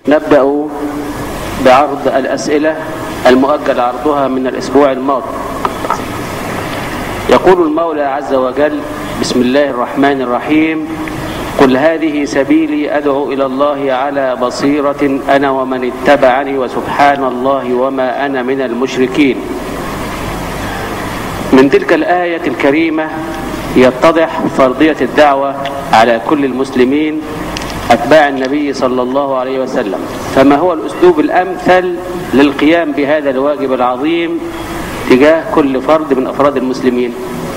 نبدأ بعرض الأسئلة المؤجل عرضها من الأسبوع الماضي يقول المولى عز وجل بسم الله الرحمن الرحيم قل هذه سبيلي أدعو إلى الله على بصيرة أنا ومن اتبعني وسبحان الله وما أنا من المشركين من تلك الآية الكريمة يتضح فرضية الدعوة على كل المسلمين أتباع النبي صلى الله عليه وسلم فما هو الأسلوب الأمثل للقيام بهذا الواجب العظيم تجاه كل فرد من أفراد المسلمين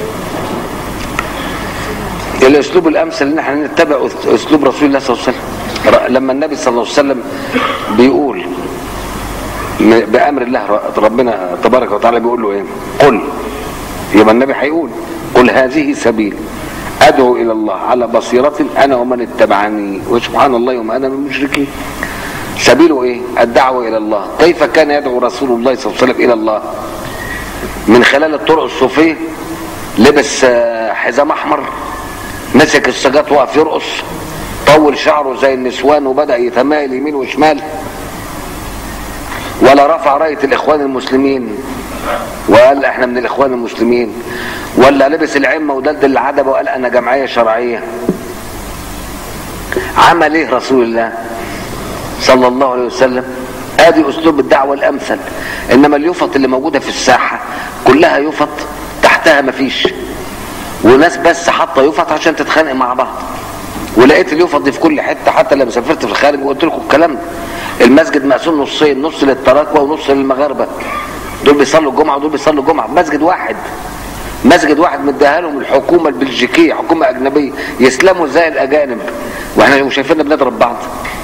الاسلوب الامثل ان احنا نتبع اسلوب رسول الله صلى الله عليه وسلم لما النبي صلى الله عليه وسلم بيقول بامر الله ربنا تبارك وتعالى بيقول له ايه قل يبقى النبي هيقول قل هذه سبيل ادعو الى الله على بصيره انا ومن اتبعني وسبحان الله وما انا من المشركين سبيله ايه الدعوه الى الله كيف كان يدعو رسول الله صلى الله عليه وسلم الى الله من خلال الطرق الصوفيه لبس حزام احمر مسك السجات وقف يرقص طول شعره زي النسوان وبدا يتمايل يمين وشمال ولا رفع رايه الاخوان المسلمين وقال احنا من الاخوان المسلمين ولا لبس العمه ودلدل العدبه وقال انا جمعيه شرعيه عمل ايه رسول الله صلى الله عليه وسلم ادي اسلوب الدعوه الامثل انما اليفط اللي موجوده في الساحه كلها يفط تحتها مفيش وناس بس حاطه يفط عشان تتخانق مع بعض ولقيت اليفط دي في كل حته حتى لما سافرت في الخارج وقلت لكم الكلام ده المسجد مقسوم نصين نص للتراكوه ونص للمغاربه دول بيصلوا الجمعه ودول بيصلوا الجمعه مسجد واحد مسجد واحد مديها لهم الحكومه البلجيكيه حكومه اجنبيه يسلموا زي الاجانب واحنا شايفيننا بنضرب بعض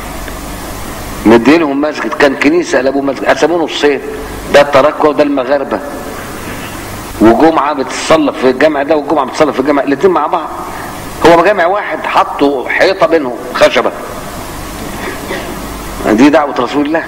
مدينهم مسجد كان كنيسه قلبوه مسجد قسموه نصين ده التراكوه وده المغاربه وجمعه بتصلى في الجامع ده والجمعه بتصلى في الجامع الاثنين مع بعض هو جامع واحد حطوا حيطه بينهم خشبه دي دعوه رسول الله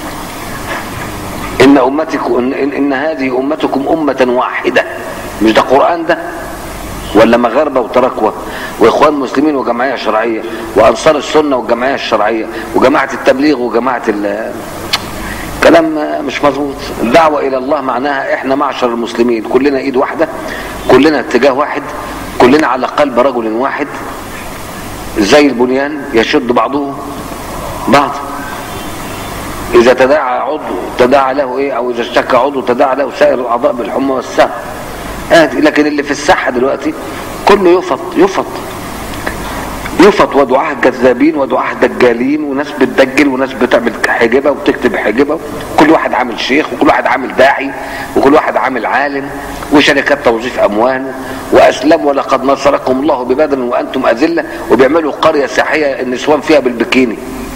ان امتكم إن, إن, ان هذه امتكم امه واحده مش ده قران ده ولا مغاربه وتراكوه واخوان مسلمين وجمعيه شرعيه وانصار السنه والجمعيه الشرعيه وجماعه التبليغ وجماعه كلام مش مظبوط الدعوة إلى الله معناها إحنا معشر المسلمين كلنا إيد واحدة كلنا اتجاه واحد كلنا على قلب رجل واحد زي البنيان يشد بعضه بعض إذا تداعى عضو تداعى له إيه أو إذا اشتكى عضو تداعى له سائر الأعضاء بالحمى والسهر آدي لكن اللي في الساحة دلوقتي كله يفط يفط يفط ودعاه كذابين ودعاه دجالين وناس بتدجل وناس بتعمل حجبه وبتكتب حجبه كل واحد عامل شيخ وكل واحد عامل داعي وكل واحد عامل عالم وشركات توظيف اموال واسلم ولقد نصركم الله ببدر وانتم اذله وبيعملوا قريه سياحيه النسوان فيها بالبكيني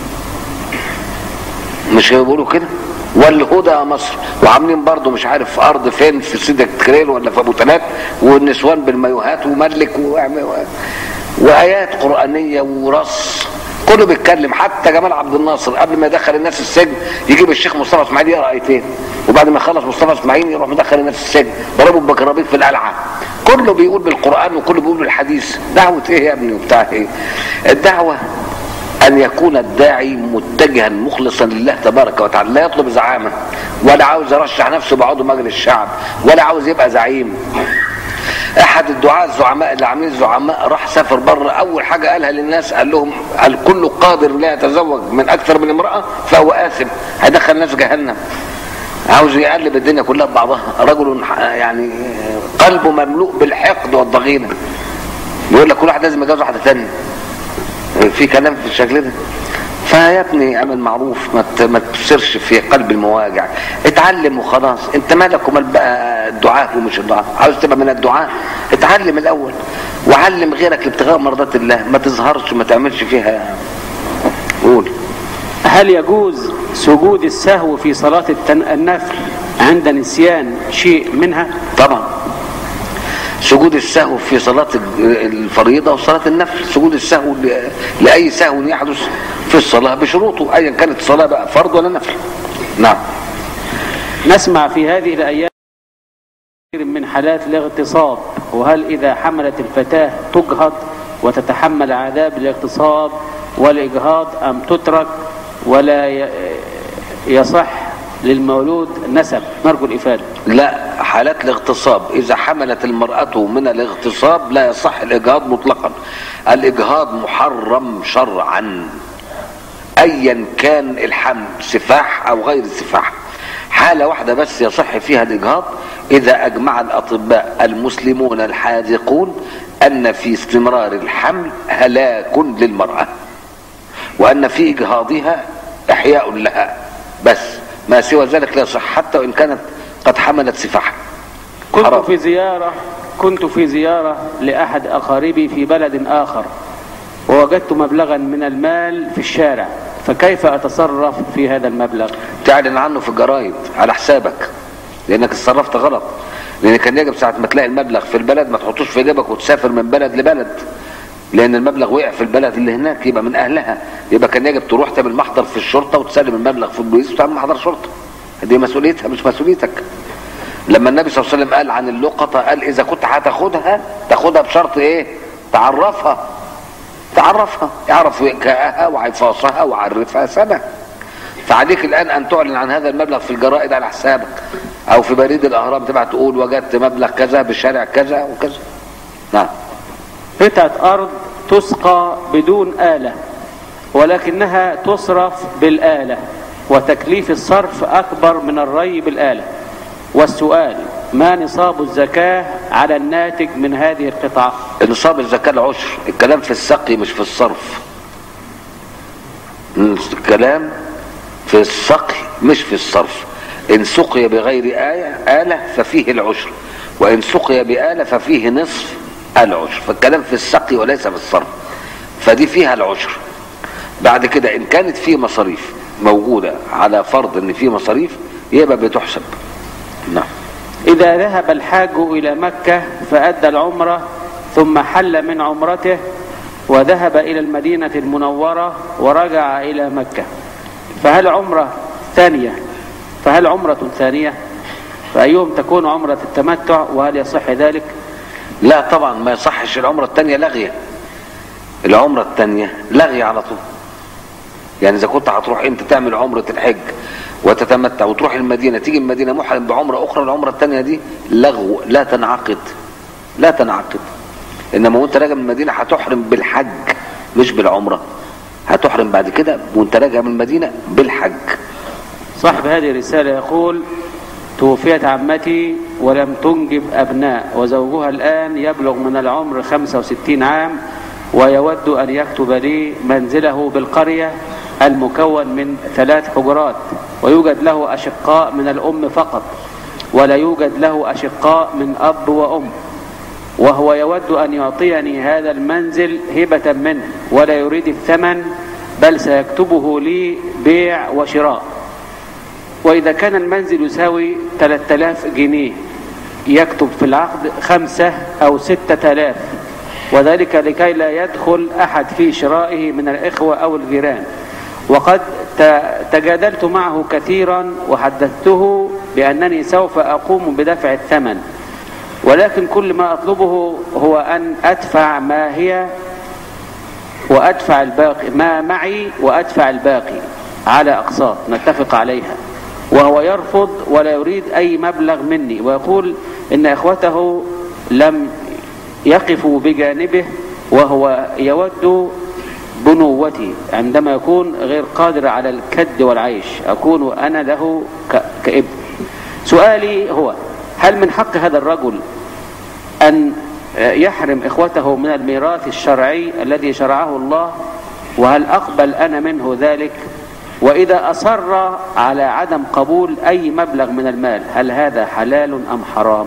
مش بيقولوا كده والهدى مصر وعاملين برضه مش عارف ارض فين في سيدة كريل ولا في ابو تلات والنسوان بالمايوهات وملك واعمل وايات قرانيه ورص كله بيتكلم حتى جمال عبد الناصر قبل ما يدخل الناس السجن يجيب الشيخ مصطفى اسماعيل يقرا ايتين وبعد ما يخلص مصطفى اسماعيل يروح مدخل الناس السجن ضربه بكرابيط في القلعه كله بيقول بالقران وكله بيقول بالحديث دعوه ايه يا ابني وبتاع ايه الدعوه ان يكون الداعي متجها مخلصا لله تبارك وتعالى لا يطلب زعامه ولا عاوز يرشح نفسه بعضو مجلس الشعب ولا عاوز يبقى زعيم احد الدعاة الزعماء اللي عاملين الزعماء راح سافر بره اول حاجه قالها للناس قال لهم الكل قادر لا يتزوج من اكثر من امراه فهو اثم هيدخل الناس جهنم عاوز يقلب الدنيا كلها ببعضها رجل يعني قلبه مملوء بالحقد والضغينه بيقول لك كل واحد لازم يتجوز واحده ثانيه في كلام في الشكل ده فيا ابني اعمل معروف ما ما تبصرش في قلب المواجع اتعلم وخلاص انت مالك ومال بقى الدعاء ومش الدعاء عاوز تبقى من الدعاء اتعلم الاول وعلم غيرك لابتغاء مرضات الله ما تظهرش ما تعملش فيها قول هل يجوز سجود السهو في صلاة النفل عند نسيان شيء منها طبعا سجود السهو في صلاة الفريضة وصلاة النفل سجود السهو لأي سهو يحدث في الصلاة بشروطه أيا كانت الصلاة بقى فرض ولا نفل نعم نسمع في هذه الأيام من حالات الاغتصاب وهل إذا حملت الفتاة تجهض وتتحمل عذاب الاغتصاب والإجهاض أم تترك ولا ي- يصح للمولود نسب نرجو الإفادة لا حالات الاغتصاب اذا حملت المرأة من الاغتصاب لا يصح الاجهاض مطلقا الاجهاض محرم شرعا ايا كان الحمل سفاح او غير سفاح حالة واحدة بس يصح فيها الاجهاض اذا اجمع الاطباء المسلمون الحاذقون ان في استمرار الحمل هلاك للمرأة وان في اجهاضها احياء لها بس ما سوى ذلك لا يصح حتى وان كانت قد حملت سفاحا كنت حرام. في زيارة كنت في زيارة لأحد أقاربي في بلد آخر ووجدت مبلغا من المال في الشارع فكيف أتصرف في هذا المبلغ تعلن عنه في الجرايد على حسابك لانك اتصرفت غلط لان كان يجب ساعه ما تلاقي المبلغ في البلد ما تحطوش في جيبك وتسافر من بلد لبلد لان المبلغ وقع في البلد اللي هناك يبقى من اهلها يبقى كان يجب تروح تعمل محضر في الشرطه وتسلم المبلغ في البوليس وتعمل محضر شرطه دي مسؤوليتها مش مسؤوليتك لما النبي صلى الله عليه وسلم قال عن اللقطه قال اذا كنت هتاخدها تاخدها بشرط ايه تعرفها تعرفها اعرف وكاءها وعفاصها وعرفها سنه فعليك الان ان تعلن عن هذا المبلغ في الجرائد على حسابك او في بريد الاهرام تبع تقول وجدت مبلغ كذا بشارع كذا وكذا نعم قطعة أرض تسقى بدون آلة ولكنها تصرف بالآلة وتكليف الصرف أكبر من الري بالآلة والسؤال ما نصاب الزكاة على الناتج من هذه القطعة نصاب الزكاة العشر الكلام في السقي مش في الصرف الكلام في السقي مش في الصرف إن سقي بغير آية آلة ففيه العشر وإن سقي بآلة ففيه نصف العشر فالكلام في السقي وليس في الصرف فدي فيها العشر بعد كده إن كانت في مصاريف موجودة على فرض إن في مصاريف يبقى بتحسب نعم إذا ذهب الحاج إلى مكة فأدى العمرة ثم حل من عمرته وذهب إلى المدينة المنورة ورجع إلى مكة فهل عمرة ثانية فهل عمرة ثانية فأيهم تكون عمرة التمتع وهل يصح ذلك لا طبعا ما يصحش العمرة التانية لاغية العمرة التانية لاغية على طول يعني إذا كنت هتروح أنت تعمل عمرة الحج وتتمتع وتروح المدينة تيجي المدينة محرم بعمرة أخرى العمرة التانية دي لغو لا تنعقد لا تنعقد إنما وأنت راجع من المدينة هتحرم بالحج مش بالعمرة هتحرم بعد كده وأنت راجع من المدينة بالحج صاحب هذه الرسالة يقول توفيت عمتي ولم تنجب أبناء وزوجها الآن يبلغ من العمر 65 عام ويود أن يكتب لي منزله بالقرية المكون من ثلاث حجرات ويوجد له أشقاء من الأم فقط ولا يوجد له أشقاء من أب وأم وهو يود أن يعطيني هذا المنزل هبة منه ولا يريد الثمن بل سيكتبه لي بيع وشراء وإذا كان المنزل يساوي 3000 جنيه يكتب في العقد خمسة أو ستة آلاف وذلك لكي لا يدخل أحد في شرائه من الإخوة أو الجيران وقد ت- تجادلت معه كثيرا وحدثته بأنني سوف أقوم بدفع الثمن ولكن كل ما أطلبه هو أن أدفع ما هي وأدفع الباقي ما معي وأدفع الباقي على أقساط نتفق عليها وهو يرفض ولا يريد أي مبلغ مني ويقول إن إخوته لم يقفوا بجانبه وهو يود بنوتي عندما يكون غير قادر على الكد والعيش أكون أنا له ك- كابن سؤالي هو هل من حق هذا الرجل أن يحرم إخوته من الميراث الشرعي الذي شرعه الله وهل أقبل أنا منه ذلك وإذا أصر على عدم قبول أي مبلغ من المال هل هذا حلال أم حرام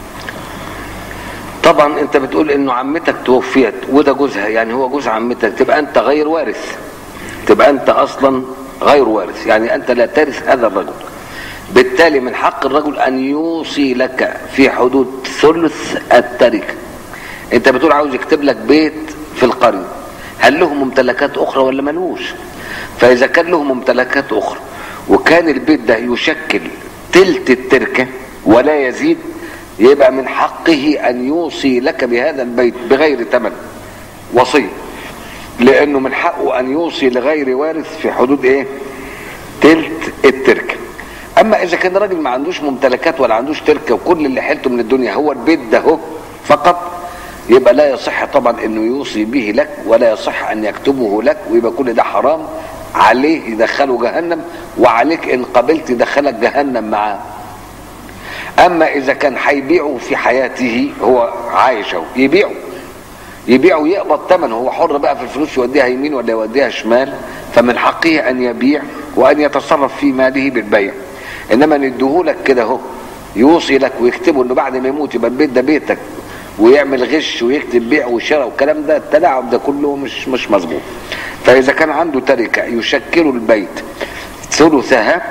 طبعا انت بتقول انه عمتك توفيت وده جوزها يعني هو جوز عمتك تبقى انت غير وارث تبقى انت اصلا غير وارث يعني انت لا ترث هذا الرجل بالتالي من حق الرجل ان يوصي لك في حدود ثلث التركه انت بتقول عاوز يكتب لك بيت في القريه هل له ممتلكات اخرى ولا ملوش فاذا كان له ممتلكات اخرى وكان البيت ده يشكل تلت التركه ولا يزيد يبقى من حقه ان يوصي لك بهذا البيت بغير ثمن وصيه لانه من حقه ان يوصي لغير وارث في حدود ايه تلت التركه اما اذا كان راجل ما عندوش ممتلكات ولا عندوش تركه وكل اللي حيلته من الدنيا هو البيت ده هو فقط يبقى لا يصح طبعا انه يوصي به لك ولا يصح ان يكتبه لك ويبقى كل ده حرام عليه يدخله جهنم وعليك ان قبلت يدخلك جهنم معاه اما اذا كان هيبيعه في حياته هو عايش اهو يبيعه يبيعه يقبض ثمنه هو حر بقى في الفلوس يوديها يمين ولا يوديها شمال فمن حقه ان يبيع وان يتصرف في ماله بالبيع انما نديهولك كده اهو يوصي لك ويكتبه انه بعد ما يموت يبقى البيت ده بيتك ويعمل غش ويكتب بيع وشراء والكلام ده التلاعب ده كله مش مش مظبوط فاذا كان عنده تركه يشكل البيت ثلثها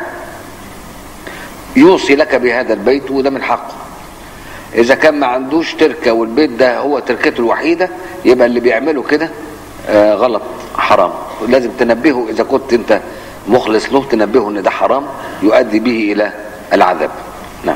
يوصي لك بهذا البيت وده من حقه اذا كان ما عندوش تركه والبيت ده هو تركته الوحيده يبقى اللي بيعمله كده آه غلط حرام لازم تنبهه اذا كنت انت مخلص له تنبهه ان ده حرام يؤدي به الى العذاب نعم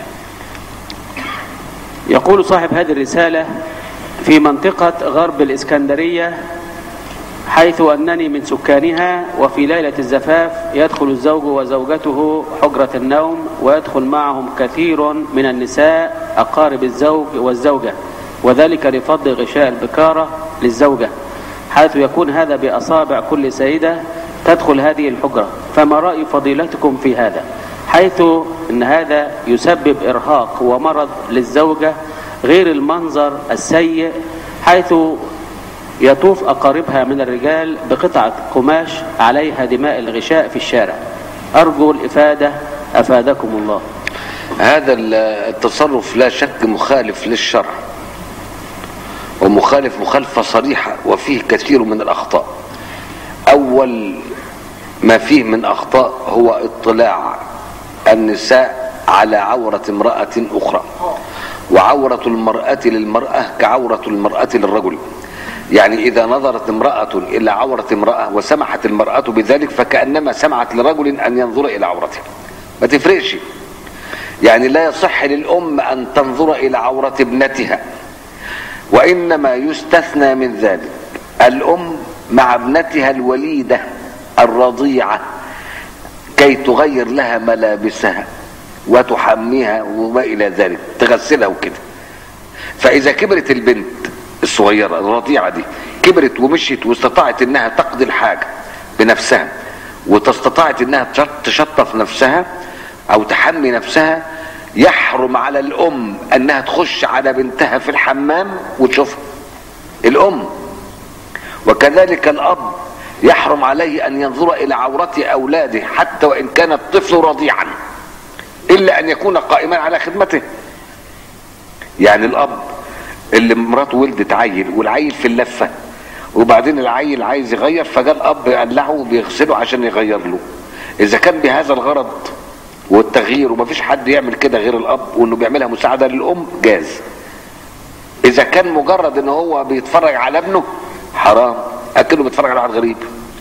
يقول صاحب هذه الرسالة في منطقة غرب الإسكندرية حيث أنني من سكانها وفي ليلة الزفاف يدخل الزوج وزوجته حجرة النوم ويدخل معهم كثير من النساء أقارب الزوج والزوجة وذلك لفضل غشاء البكارة للزوجة حيث يكون هذا بأصابع كل سيدة تدخل هذه الحجرة فما رأي فضيلتكم في هذا حيث ان هذا يسبب ارهاق ومرض للزوجة غير المنظر السيء حيث يطوف اقاربها من الرجال بقطعة قماش عليها دماء الغشاء في الشارع ارجو الافادة افادكم الله هذا التصرف لا شك مخالف للشرع ومخالف مخالفة صريحة وفيه كثير من الأخطاء أول ما فيه من أخطاء هو اطلاع النساء على عورة امرأة أخرى وعورة المرأة للمرأة كعورة المرأة للرجل يعني إذا نظرت امرأة إلى عورة امرأة وسمحت المرأة بذلك فكأنما سمعت لرجل أن ينظر إلى عورتها ما تفرقش يعني لا يصح للأم أن تنظر إلى عورة ابنتها وإنما يستثنى من ذلك الأم مع ابنتها الوليدة الرضيعة كي تغير لها ملابسها وتحميها وما إلى ذلك تغسلها وكده فإذا كبرت البنت الصغيرة الرضيعة دي كبرت ومشيت واستطاعت انها تقضي الحاجة بنفسها وتستطاعت انها تشطف نفسها او تحمي نفسها يحرم على الام انها تخش على بنتها في الحمام وتشوفها الام وكذلك الاب يحرم عليه ان ينظر الى عورة اولاده حتى وان كان الطفل رضيعا الا ان يكون قائما على خدمته يعني الاب اللي مراته ولدت عيل والعيل في اللفه وبعدين العيل عايز يغير فجاء الاب قلعه وبيغسله عشان يغير له اذا كان بهذا الغرض والتغيير ومفيش حد يعمل كده غير الاب وانه بيعملها مساعده للام جاز اذا كان مجرد ان هو بيتفرج على ابنه حرام اكنه بيتفرج على واحد غريب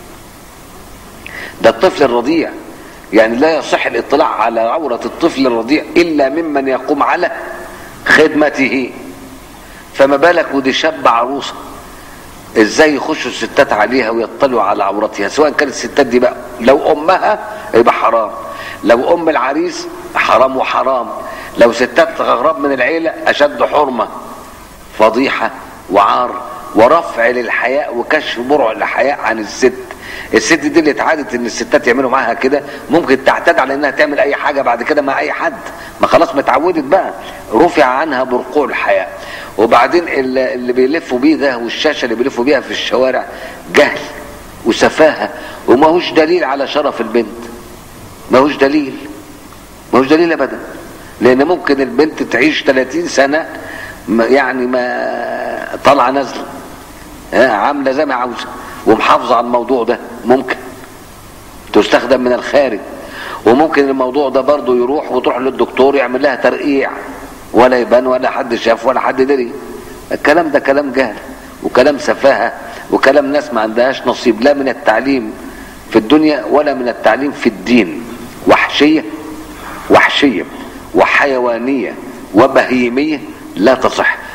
ده الطفل الرضيع يعني لا يصح الاطلاع على عورة الطفل الرضيع الا ممن يقوم على خدمته فما بالك ودي شاب عروسه ازاي يخشوا الستات عليها ويطلعوا على عورتها سواء كانت الستات دي بقى لو امها يبقى حرام لو ام العريس حرام وحرام لو ستات اغراب من العيله اشد حرمه فضيحه وعار ورفع للحياء وكشف برع الحياء عن الست الست دي اللي اتعادت ان الستات يعملوا معاها كده ممكن تعتاد على انها تعمل اي حاجه بعد كده مع اي حد ما خلاص ما اتعودت بقى رفع عنها برقوع الحياء وبعدين اللي اللي بيلفوا بيه ده والشاشه اللي بيلفوا بيها في الشوارع جهل وسفاهه وما هوش دليل على شرف البنت ما هوش دليل ما هوش دليل ابدا لان ممكن البنت تعيش 30 سنه ما- يعني ما طالعه نازله ها، عامله زي ما عاوزه ومحافظه على الموضوع ده ممكن تستخدم من الخارج وممكن الموضوع ده برضه يروح وتروح للدكتور يعمل لها ترقيع ولا يبان ولا حد شاف ولا حد دري الكلام ده كلام جهل وكلام سفاهة وكلام ناس ما عندهاش نصيب لا من التعليم في الدنيا ولا من التعليم في الدين وحشية وحشية وحيوانية وبهيمية لا تصح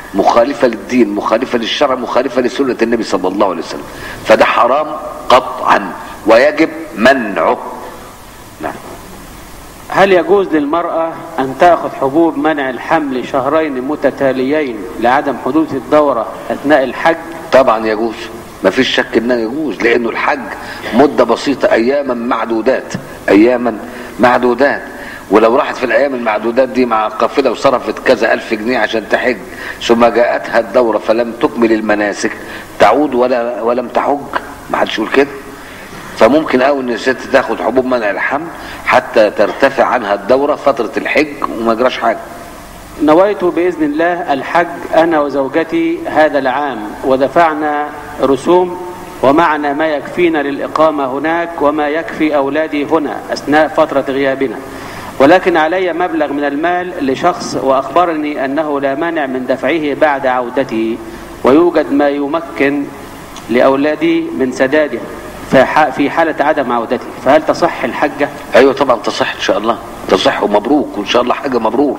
مخالفة للدين مخالفة للشرع مخالفة لسنة النبي صلى الله عليه وسلم فده حرام قطعا ويجب منعه نعم هل يجوز للمرأة أن تأخذ حبوب منع الحمل شهرين متتاليين لعدم حدوث الدورة أثناء الحج طبعا يجوز ما فيش شك انه يجوز لانه الحج مدة بسيطة اياما معدودات اياما معدودات ولو راحت في الايام المعدودات دي مع قافلة وصرفت كذا الف جنيه عشان تحج ثم جاءتها الدورة فلم تكمل المناسك تعود ولا ولم تحج ما حدش يقول كده فممكن قوي ان الست تاخد حبوب منع الحمل حتى ترتفع عنها الدورة فترة الحج وما جراش حاجة نويت بإذن الله الحج أنا وزوجتي هذا العام ودفعنا رسوم ومعنا ما يكفينا للإقامة هناك وما يكفي أولادي هنا أثناء فترة غيابنا ولكن علي مبلغ من المال لشخص وأخبرني أنه لا مانع من دفعه بعد عودته ويوجد ما يمكن لأولادي من سداده في ح- في حالة عدم عودته فهل تصح الحجة؟ ايوه طبعا تصح ان شاء الله تصح ومبروك وان شاء الله حاجة مبرور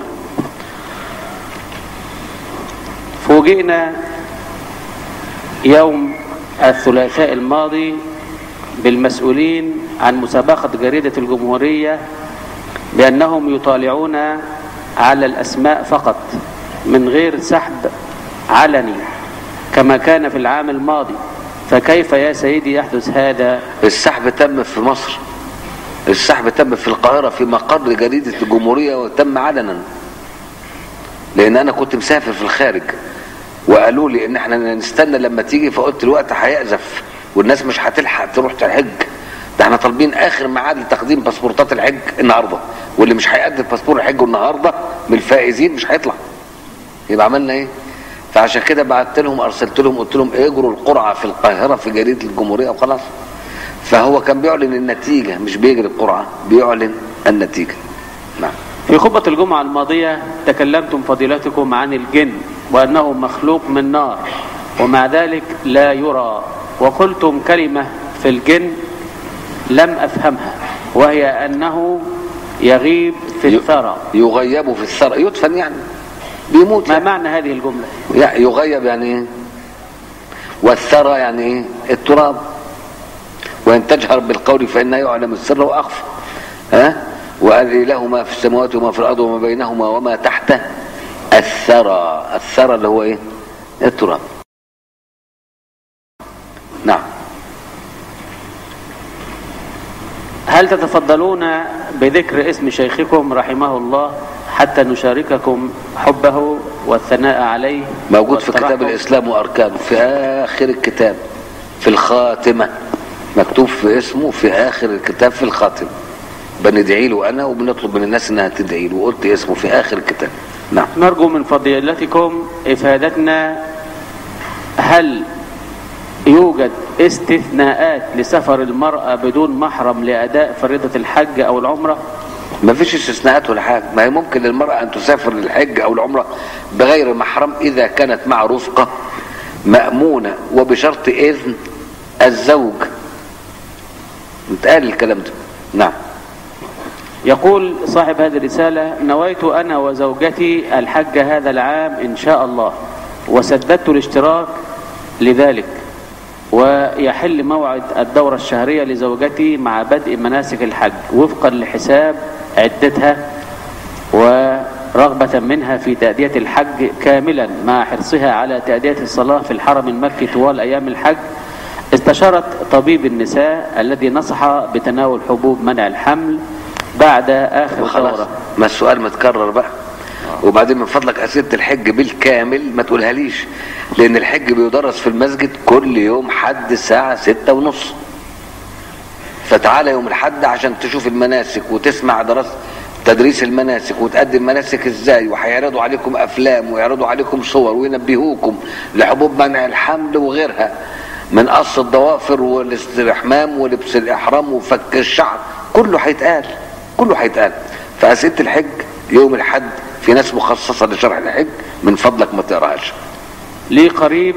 فوجئنا يوم الثلاثاء الماضي بالمسؤولين عن مسابقة جريدة الجمهورية بأنهم يطالعون على الأسماء فقط من غير سحب علني كما كان في العام الماضي فكيف يا سيدي يحدث هذا السحب تم في مصر السحب تم في القاهرة في مقر جريدة الجمهورية وتم علنا لان انا كنت مسافر في الخارج وقالوا لي ان احنا نستنى لما تيجي فقلت الوقت هيأزف والناس مش هتلحق تروح تحج ده احنا طالبين اخر ميعاد لتقديم باسبورتات الحج النهارده واللي مش هيقدم باسبور الحج النهارده من الفائزين مش هيطلع يبقى عملنا ايه فعشان كده بعت لهم ارسلت لهم قلت لهم اجروا القرعه في القاهره في جريده الجمهوريه وخلاص فهو كان بيعلن النتيجه مش بيجري القرعه بيعلن النتيجه نعم في خطبة الجمعة الماضية تكلمتم فضيلتكم عن الجن وأنه مخلوق من نار ومع ذلك لا يرى وقلتم كلمة في الجن لم أفهمها وهي أنه يغيب في الثرى يغيب في الثرى يدفن يعني بيموت ما يعني. معنى هذه الجملة يعني يغيب يعني ايه والثرى يعني ايه التراب وان تجهر بالقول فانه يعلم السر واخفى ها وقال له ما في السماوات وما في الارض وما بينهما وما تحت الثرى الثرى اللي هو ايه التراب نعم هل تتفضلون بذكر اسم شيخكم رحمه الله حتى نشارككم حبه والثناء عليه موجود في كتاب والترحم؟ الاسلام واركانه في اخر الكتاب في الخاتمه مكتوب في اسمه في اخر الكتاب في الخاتمه بندعي له انا وبنطلب من الناس انها تدعي له وقلت اسمه في اخر الكتاب نعم نرجو من فضيلتكم إفادتنا هل يوجد استثناءات لسفر المرأة بدون محرم لأداء فريضة الحج أو العمرة ما فيش استثناءات ولا حاجه ما هي ممكن للمراه ان تسافر للحج او العمره بغير محرم اذا كانت مع رفقه مامونه وبشرط اذن الزوج متقال الكلام ده نعم يقول صاحب هذه الرسالة نويت أنا وزوجتي الحج هذا العام إن شاء الله وسددت الاشتراك لذلك ويحل موعد الدورة الشهرية لزوجتي مع بدء مناسك الحج وفقا لحساب عدتها ورغبة منها في تأدية الحج كاملا مع حرصها على تأدية الصلاة في الحرم المكي طوال أيام الحج استشارت طبيب النساء الذي نصح بتناول حبوب منع الحمل بعد آخر وخلاص دورة ما السؤال متكرر بقى وبعدين من فضلك أسئلة الحج بالكامل ما تقولها ليش لأن الحج بيدرس في المسجد كل يوم حد الساعة ستة ونص فتعالى يوم الحد عشان تشوف المناسك وتسمع دراسة تدريس المناسك وتقدم مناسك ازاي وهيعرضوا عليكم افلام ويعرضوا عليكم صور وينبهوكم لحبوب منع الحمل وغيرها من قص الضوافر والاستحمام ولبس الاحرام وفك الشعر كله هيتقال كله هيتقال فاسئله الحج يوم الحد في ناس مخصصه لشرح الحج من فضلك ما تقراهاش لي قريب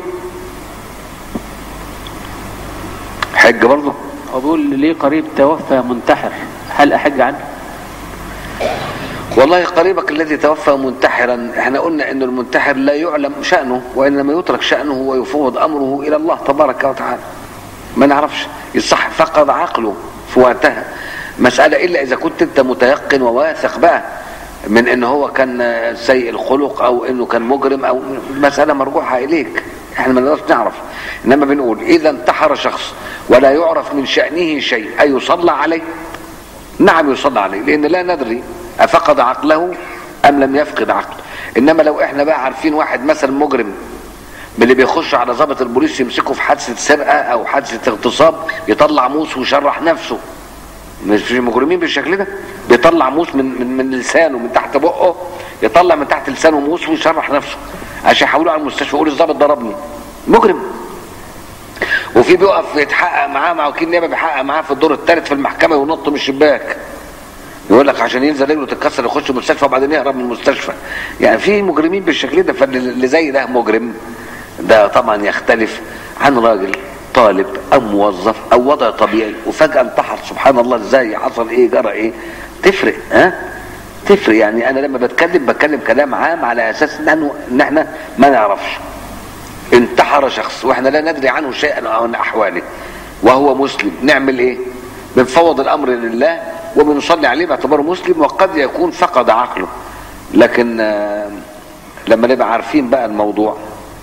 حج برضه وبقول لي قريب توفى منتحر هل أحج عنه والله قريبك الذي توفى منتحرا احنا قلنا ان المنتحر لا يعلم شأنه وانما يترك شأنه ويفوض امره الى الله تبارك وتعالى ما نعرفش يصح فقد عقله في وقتها مسألة الا اذا كنت انت متيقن وواثق بقى من ان هو كان سيء الخلق او انه كان مجرم او مسألة مرجوحة اليك احنا ما نقدرش نعرف انما بنقول اذا انتحر شخص ولا يعرف من شأنه شيء اي يصلى عليه نعم يصلى عليه لان لا ندري افقد عقله ام لم يفقد عقله انما لو احنا بقى عارفين واحد مثلا مجرم من اللي بيخش على ضابط البوليس يمسكه في حادثه سرقه او حادثه اغتصاب يطلع موس ويشرح نفسه مش في مجرمين بالشكل ده بيطلع موس من من من لسانه من تحت بقه يطلع من تحت لسانه موس ويشرح نفسه عشان يحولوه على المستشفى يقول الضابط ضربني مجرم وفي بيقف يتحقق معاه مع وكيل نيابه بيحقق معاه في الدور الثالث في المحكمه وينط من الشباك يقول لك عشان ينزل رجله تتكسر يخش المستشفى وبعدين يهرب من المستشفى يعني في مجرمين بالشكل ده فاللي زي ده مجرم ده طبعا يختلف عن راجل طالب او موظف او وضع طبيعي وفجاه انتحر سبحان الله ازاي حصل ايه جرى ايه تفرق ها تفرق يعني انا لما بتكلم بتكلم كلام عام على اساس ان ان احنا ما نعرفش انتحر شخص واحنا لا ندري عنه شيئا عن احواله وهو مسلم نعمل ايه بنفوض الامر لله وبنصلي عليه باعتباره مسلم وقد يكون فقد عقله لكن آه، لما نبقى عارفين بقى الموضوع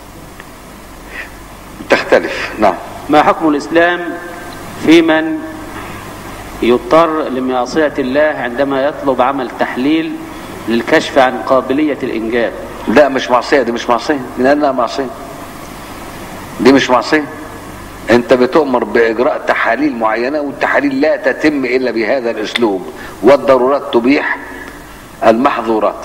تختلف نعم ما حكم الإسلام في من يضطر لمعصية الله عندما يطلب عمل تحليل للكشف عن قابلية الإنجاب لا مش معصية دي مش معصية من أنها معصية دي مش معصية انت بتؤمر باجراء تحاليل معينة والتحاليل لا تتم الا بهذا الاسلوب والضرورات تبيح المحظورات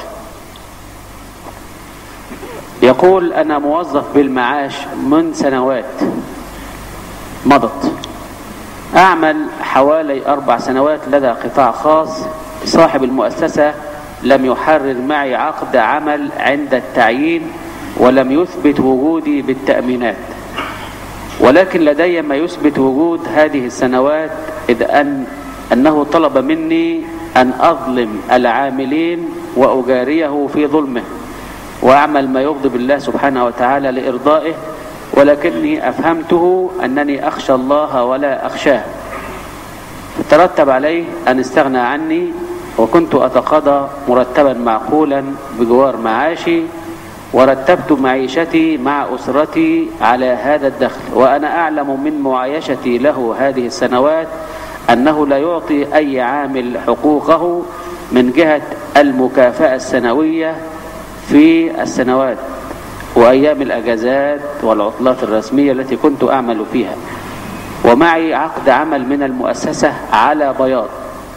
يقول أنا موظف بالمعاش من سنوات مضت أعمل حوالي أربع سنوات لدى قطاع خاص صاحب المؤسسة لم يحرر معي عقد عمل عند التعيين ولم يثبت وجودي بالتأمينات ولكن لدي ما يثبت وجود هذه السنوات إذ أن أنه طلب مني أن أظلم العاملين وأجاريه في ظلمه وأعمل ما يغضب الله سبحانه وتعالى لإرضائه ولكني أفهمته أنني أخشى الله ولا أخشاه ترتب عليه أن استغنى عني وكنت أتقاضى مرتبا معقولا بجوار معاشي ورتبت معيشتي مع أسرتي على هذا الدخل وأنا أعلم من معايشتي له هذه السنوات أنه لا يعطي أي عامل حقوقه من جهة المكافأة السنوية في السنوات وأيام الأجازات والعطلات الرسمية التي كنت أعمل فيها ومعي عقد عمل من المؤسسة على بياض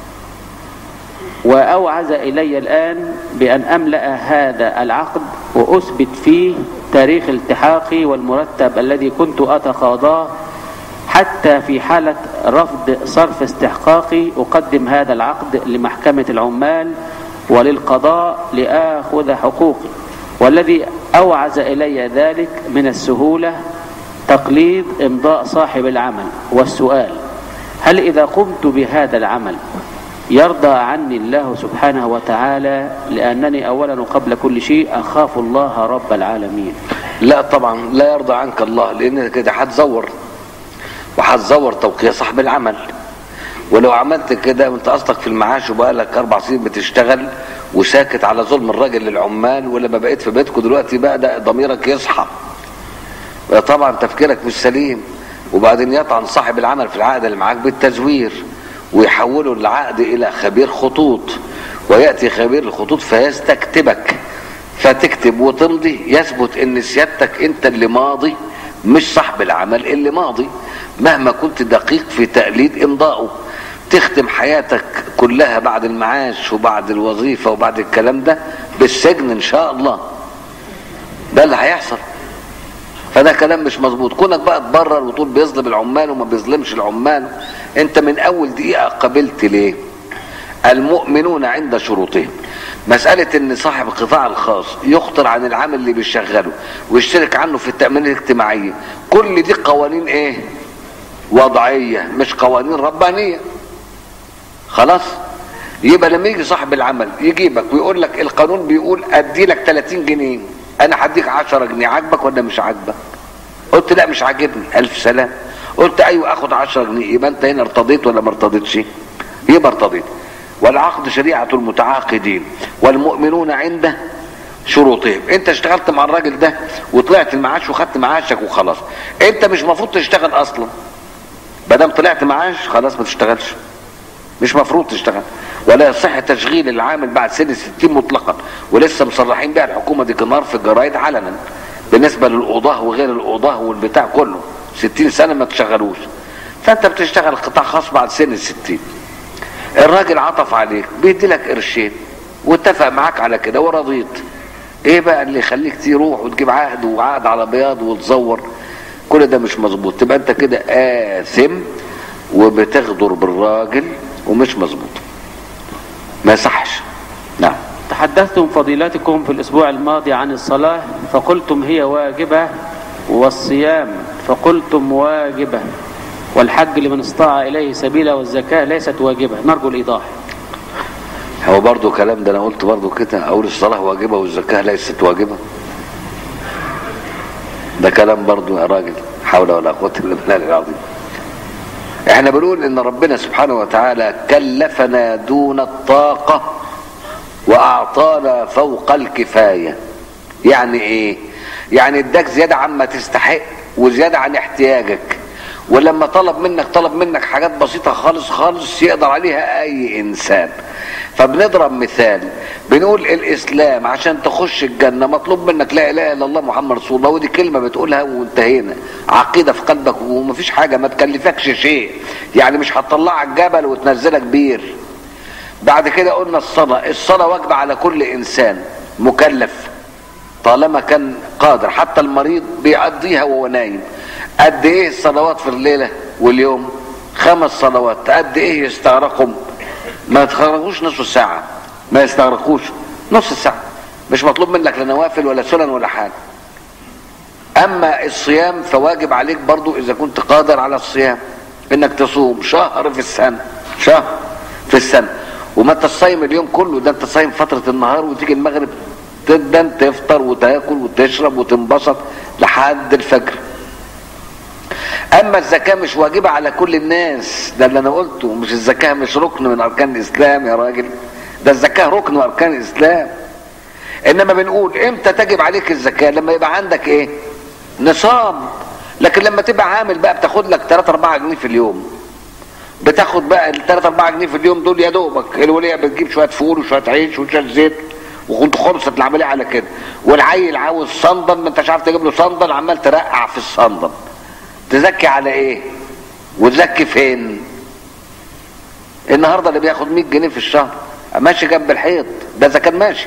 وأوعز إلي الآن بأن أملأ هذا العقد وأثبت فيه تاريخ التحاقي والمرتب الذي كنت أتقاضاه حتى في حالة رفض صرف استحقاقي أقدم هذا العقد لمحكمة العمال وللقضاء لآخذ حقوقي والذي أوعز إلي ذلك من السهولة تقليد إمضاء صاحب العمل والسؤال هل إذا قمت بهذا العمل يرضى عني الله سبحانه وتعالى لأنني أولا وقبل كل شيء أخاف الله رب العالمين لا طبعا لا يرضى عنك الله لان كده هتزور وهتزور توقيع صاحب العمل ولو عملت كده وانت قصدك في المعاش وبقالك اربع سنين بتشتغل وساكت على ظلم الراجل للعمال ولما بقيت في بيتكم دلوقتي بقى ده ضميرك يصحى طبعا تفكيرك مش سليم وبعدين يطعن صاحب العمل في العقد اللي معاك بالتزوير ويحوله العقد الى خبير خطوط وياتي خبير الخطوط فيستكتبك فتكتب وتمضي يثبت ان سيادتك انت اللي ماضي مش صاحب العمل اللي ماضي مهما كنت دقيق في تقليد امضائه تختم حياتك كلها بعد المعاش وبعد الوظيفة وبعد الكلام ده بالسجن ان شاء الله ده اللي هيحصل فده كلام مش مظبوط كونك بقى تبرر وتقول بيظلم العمال وما بيظلمش العمال انت من اول دقيقة قبلت ليه المؤمنون عند شروطهم مسألة ان صاحب القطاع الخاص يخطر عن العامل اللي بيشغله ويشترك عنه في التأمين الاجتماعية كل دي قوانين ايه وضعية مش قوانين ربانية خلاص يبقى لما يجي صاحب العمل يجيبك ويقول لك القانون بيقول ادي لك 30 جنيه انا هديك 10 جنيه عاجبك ولا مش عاجبك قلت لا مش عاجبني الف سلام قلت ايوه اخد 10 جنيه يبقى انت هنا ارتضيت ولا ما ارتضيتش يبقى ارتضيت والعقد شريعه المتعاقدين والمؤمنون عنده شروطهم انت اشتغلت مع الراجل ده وطلعت المعاش وخدت معاشك وخلاص انت مش مفروض تشتغل اصلا ما دام طلعت معاش خلاص ما تشتغلش مش مفروض تشتغل ولا يصح تشغيل العامل بعد سن 60 مطلقا ولسه مصرحين بها الحكومه دي كنار في الجرايد علنا بالنسبه للقضاه وغير القضاه والبتاع كله 60 سنه ما تشغلوش فانت بتشتغل قطاع خاص بعد سن ال 60 الراجل عطف عليك بيدي لك قرشين واتفق معاك على كده ورضيت ايه بقى اللي يخليك تروح وتجيب عقد وعقد على بياض وتزور كل ده مش مظبوط تبقى انت كده آثم وبتغدر بالراجل ومش مظبوط ما يصحش نعم تحدثتم فضيلتكم في الأسبوع الماضي عن الصلاة فقلتم هي واجبة والصيام فقلتم واجبة والحج لمن استطاع إليه سبيلا والزكاة ليست واجبة نرجو الإيضاح هو برضو كلام ده انا قلت برضو كده اقول الصلاة واجبة والزكاة ليست واجبة ده كلام برضو يا راجل حول ولا قوة الا بالله العظيم احنا بنقول ان ربنا سبحانه وتعالى كلفنا دون الطاقة واعطانا فوق الكفاية يعني ايه يعني اداك زيادة عما تستحق وزيادة عن احتياجك ولما طلب منك طلب منك حاجات بسيطة خالص خالص يقدر عليها اي انسان فبنضرب مثال بنقول الاسلام عشان تخش الجنة مطلوب منك لا اله الا الله محمد رسول الله ودي كلمة بتقولها وانتهينا عقيدة في قلبك ومفيش حاجة ما تكلفكش شيء يعني مش هتطلعك جبل وتنزلك بير بعد كده قلنا الصلاة الصلاة واجبة على كل انسان مكلف طالما كان قادر حتى المريض بيقضيها وهو نايم قد ايه الصلوات في الليلة واليوم خمس صلوات قد ايه يستغرقهم ما يتخرجوش نصف ساعة ما يستغرقوش نص ساعة مش مطلوب منك لا نوافل ولا سنن ولا حاجة اما الصيام فواجب عليك برضو اذا كنت قادر على الصيام انك تصوم شهر في السنة شهر في السنة وما انت صايم اليوم كله ده انت صايم فترة النهار وتيجي المغرب جدا تفطر وتاكل وتشرب وتنبسط لحد الفجر اما الزكاة مش واجبة على كل الناس ده اللي انا قلته مش الزكاة مش ركن من اركان الاسلام يا راجل ده الزكاة ركن من اركان الاسلام انما بنقول امتى تجب عليك الزكاة لما يبقى عندك ايه نصاب لكن لما تبقى عامل بقى بتاخد لك 3 4 جنيه في اليوم بتاخد بقى ال 3 4 جنيه في اليوم دول يا دوبك الوليه بتجيب شويه فول وشويه عيش وشويه زيت وكنت خلصت العمليه على كده والعيل عاوز صندل ما انتش عارف تجيب له صندل عمال ترقع في الصندل تزكي على ايه وتزكي فين النهارده اللي بياخد 100 جنيه في الشهر ماشي جنب الحيط ده اذا كان ماشي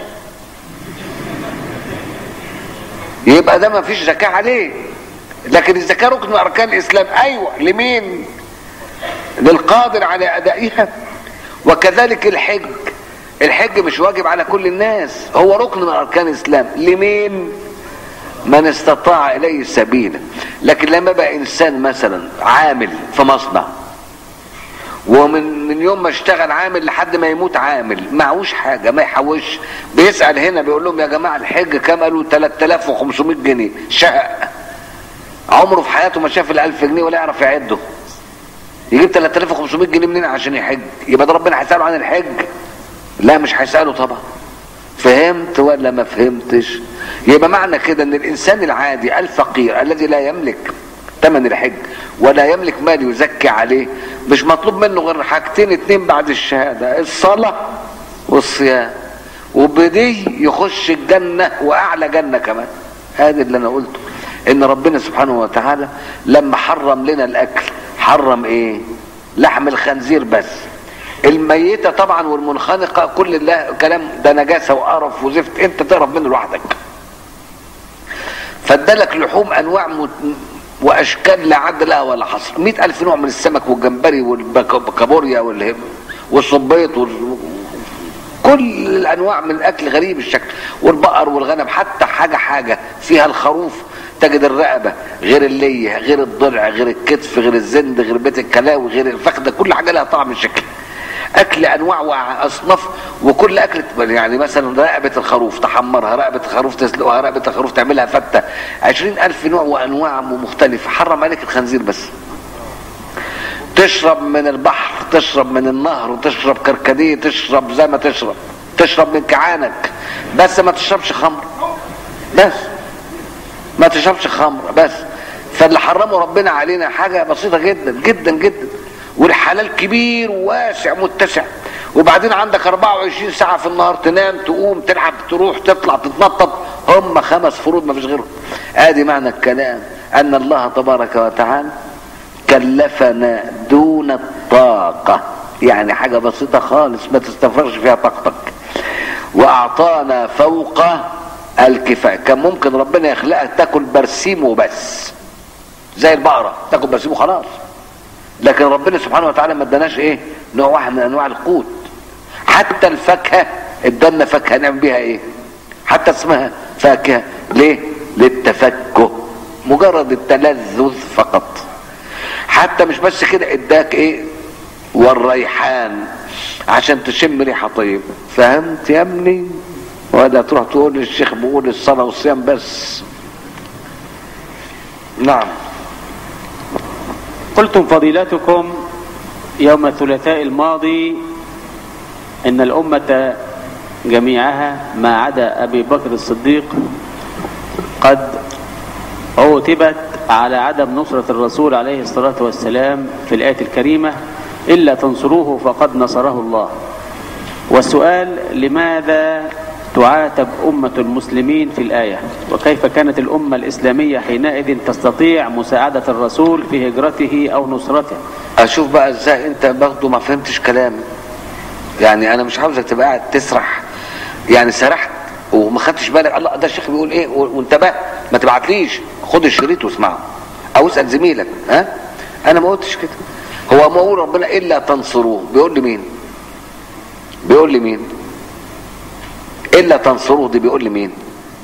يبقى ده ما فيش زكاه عليه لكن الزكاه ركن من اركان الاسلام ايوه لمين للقادر على ادائها وكذلك الحج الحج مش واجب على كل الناس هو ركن من اركان الاسلام لمين من استطاع اليه سبيلا لكن لما بقى انسان مثلا عامل في مصنع ومن من يوم ما اشتغل عامل لحد ما يموت عامل معهوش حاجه ما يحوش بيسال هنا بيقول لهم يا جماعه الحج كام قالوا 3500 جنيه شقق عمره في حياته ما شاف ال 1000 جنيه ولا يعرف يعده يجيب 3500 جنيه منين عشان يحج يبقى ده ربنا هيساله عن الحج لا مش هيساله طبعا فهمت ولا ما فهمتش يبقى معنى كده ان الانسان العادي الفقير الذي لا يملك ثمن الحج ولا يملك مال يزكي عليه مش مطلوب منه غير حاجتين اتنين بعد الشهاده الصلاه والصيام وبدي يخش الجنه واعلى جنه كمان هذا اللي انا قلته ان ربنا سبحانه وتعالى لما حرم لنا الاكل حرم ايه لحم الخنزير بس الميتة طبعا والمنخنقة كل الله كلام ده نجاسة وقرف وزفت انت تقرب منه لوحدك فادالك لحوم انواع مت... واشكال لا عد لها ولا حصر مئة الف نوع من السمك والجمبري والكابوريا والهم والصبيط وال... كل الانواع من الاكل غريب الشكل والبقر والغنم حتى حاجة حاجة فيها الخروف تجد الرقبة غير اللية غير الضلع غير الكتف غير الزند غير بيت الكلاوي غير الفخدة كل حاجة لها طعم الشكل اكل انواع واصناف وكل اكل يعني مثلا رقبه الخروف تحمرها رقبه الخروف تسلقها رقبه الخروف تعملها فته عشرين الف نوع وانواع مختلفه حرم عليك الخنزير بس تشرب من البحر تشرب من النهر وتشرب كركديه تشرب زي ما تشرب تشرب من كعانك بس ما تشربش خمر بس ما تشربش خمر بس فاللي حرمه ربنا علينا حاجة بسيطة جدا جدا جدا والحلال كبير وواسع متسع وبعدين عندك 24 ساعة في النهار تنام تقوم تلعب تروح تطلع تتنطط هم خمس فروض ما فيش غيرهم ادي معنى الكلام ان الله تبارك وتعالى كلفنا دون الطاقة يعني حاجة بسيطة خالص ما تستفرغش فيها طاقتك واعطانا فوق الكفاية كان ممكن ربنا يخلقك تاكل برسيم وبس زي البقرة تاكل برسيم وخلاص لكن ربنا سبحانه وتعالى ما اداناش ايه نوع واحد من انواع القوت حتى الفاكهة ادانا فاكهة نعمل بيها ايه حتى اسمها فاكهة ليه للتفكه مجرد التلذذ فقط حتى مش بس كده اداك ايه والريحان عشان تشم ريحه طيبه فهمت يا ابني ولا تروح تقول للشيخ بيقول الصلاه والصيام بس نعم قلتم فضيلتكم يوم الثلاثاء الماضي ان الامه جميعها ما عدا ابي بكر الصديق قد عوتبت على عدم نصرة الرسول عليه الصلاة والسلام في الآية الكريمة إلا تنصروه فقد نصره الله والسؤال لماذا تعاتب أمة المسلمين في الآية وكيف كانت الأمة الإسلامية حينئذ تستطيع مساعدة الرسول في هجرته أو نصرته اشوف بقى ازاي انت برضه ما فهمتش كلامي يعني انا مش عاوزك تبقى قاعد تسرح يعني سرحت وما خدتش بالك الله ده الشيخ بيقول ايه و- وانتبه ما تبعتليش خد الشريط واسمعه او اسال زميلك ها انا ما قلتش كده هو ما يقول ربنا الا تنصروه بيقول لمين بيقول لمين الا تنصروه دي بيقول لمين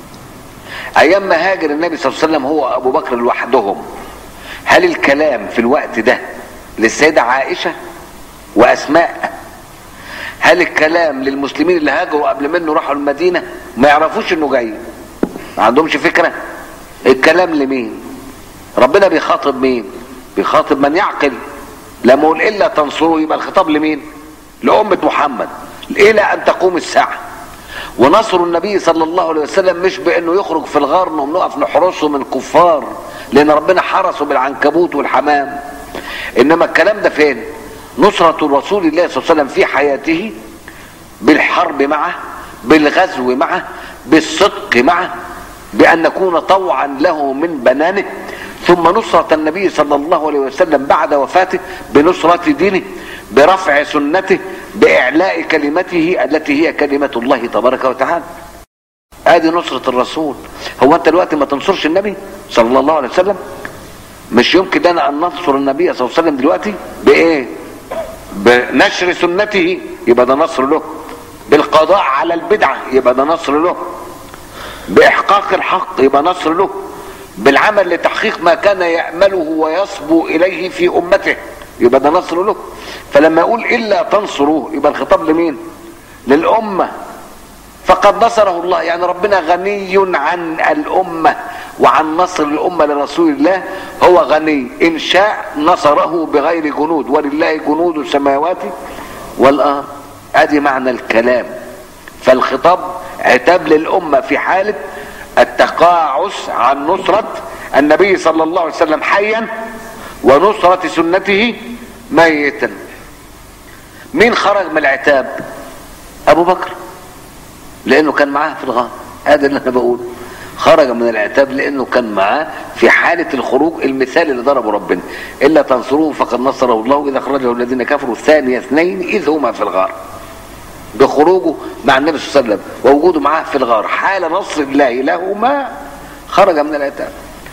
ايام ما هاجر النبي صلى الله عليه وسلم هو ابو بكر لوحدهم هل الكلام في الوقت ده للسيدة عائشة واسماء هل الكلام للمسلمين اللي هاجروا قبل منه راحوا المدينة ما يعرفوش انه جاي ما عندهمش فكرة الكلام لمين ربنا بيخاطب مين بيخاطب من يعقل لما يقول الا تنصروا يبقى الخطاب لمين لأمة محمد الى ان تقوم الساعة ونصر النبي صلى الله عليه وسلم مش بانه يخرج في الغار انهم نقف نحرسه من كفار لان ربنا حرسه بالعنكبوت والحمام انما الكلام ده فين نصرة رسول الله صلى الله عليه وسلم في حياته بالحرب معه بالغزو معه بالصدق معه بأن نكون طوعا له من بنانه ثم نصرة النبي صلى الله عليه وسلم بعد وفاته بنصرة دينه برفع سنته بإعلاء كلمته التي هي كلمة الله تبارك وتعالى ادي نصرة الرسول هو انت دلوقتي ما تنصرش النبي صلى الله عليه وسلم مش يمكن لنا ان ننصر النبي صلى الله عليه وسلم دلوقتي بايه بنشر سنته يبقى ده نصر له بالقضاء على البدعة يبقى ده نصر له باحقاق الحق يبقى نصر له بالعمل لتحقيق ما كان يأمله ويصبو اليه في امته يبقى ده نصر له فلما يقول الا تنصروه يبقى الخطاب لمين للامه فقد نصره الله يعني ربنا غني عن الأمة وعن نصر الأمة لرسول الله هو غني إن شاء نصره بغير جنود ولله جنود السماوات والأرض أدي معنى الكلام فالخطاب عتاب للأمة في حالة التقاعس عن نصرة النبي صلى الله عليه وسلم حيا ونصرة سنته ميتا مين خرج من العتاب أبو بكر لانه كان معاه في الغار هذا اللي انا بقوله خرج من العتاب لانه كان معاه في حالة الخروج المثال اللي ضربه ربنا الا تنصروه فقد نصره الله اذا اخرجه الذين كفروا ثاني اثنين اذ هما في الغار بخروجه مع النبي صلى الله عليه وسلم ووجوده معاه في الغار حال نصر الله لهما خرج من العتاب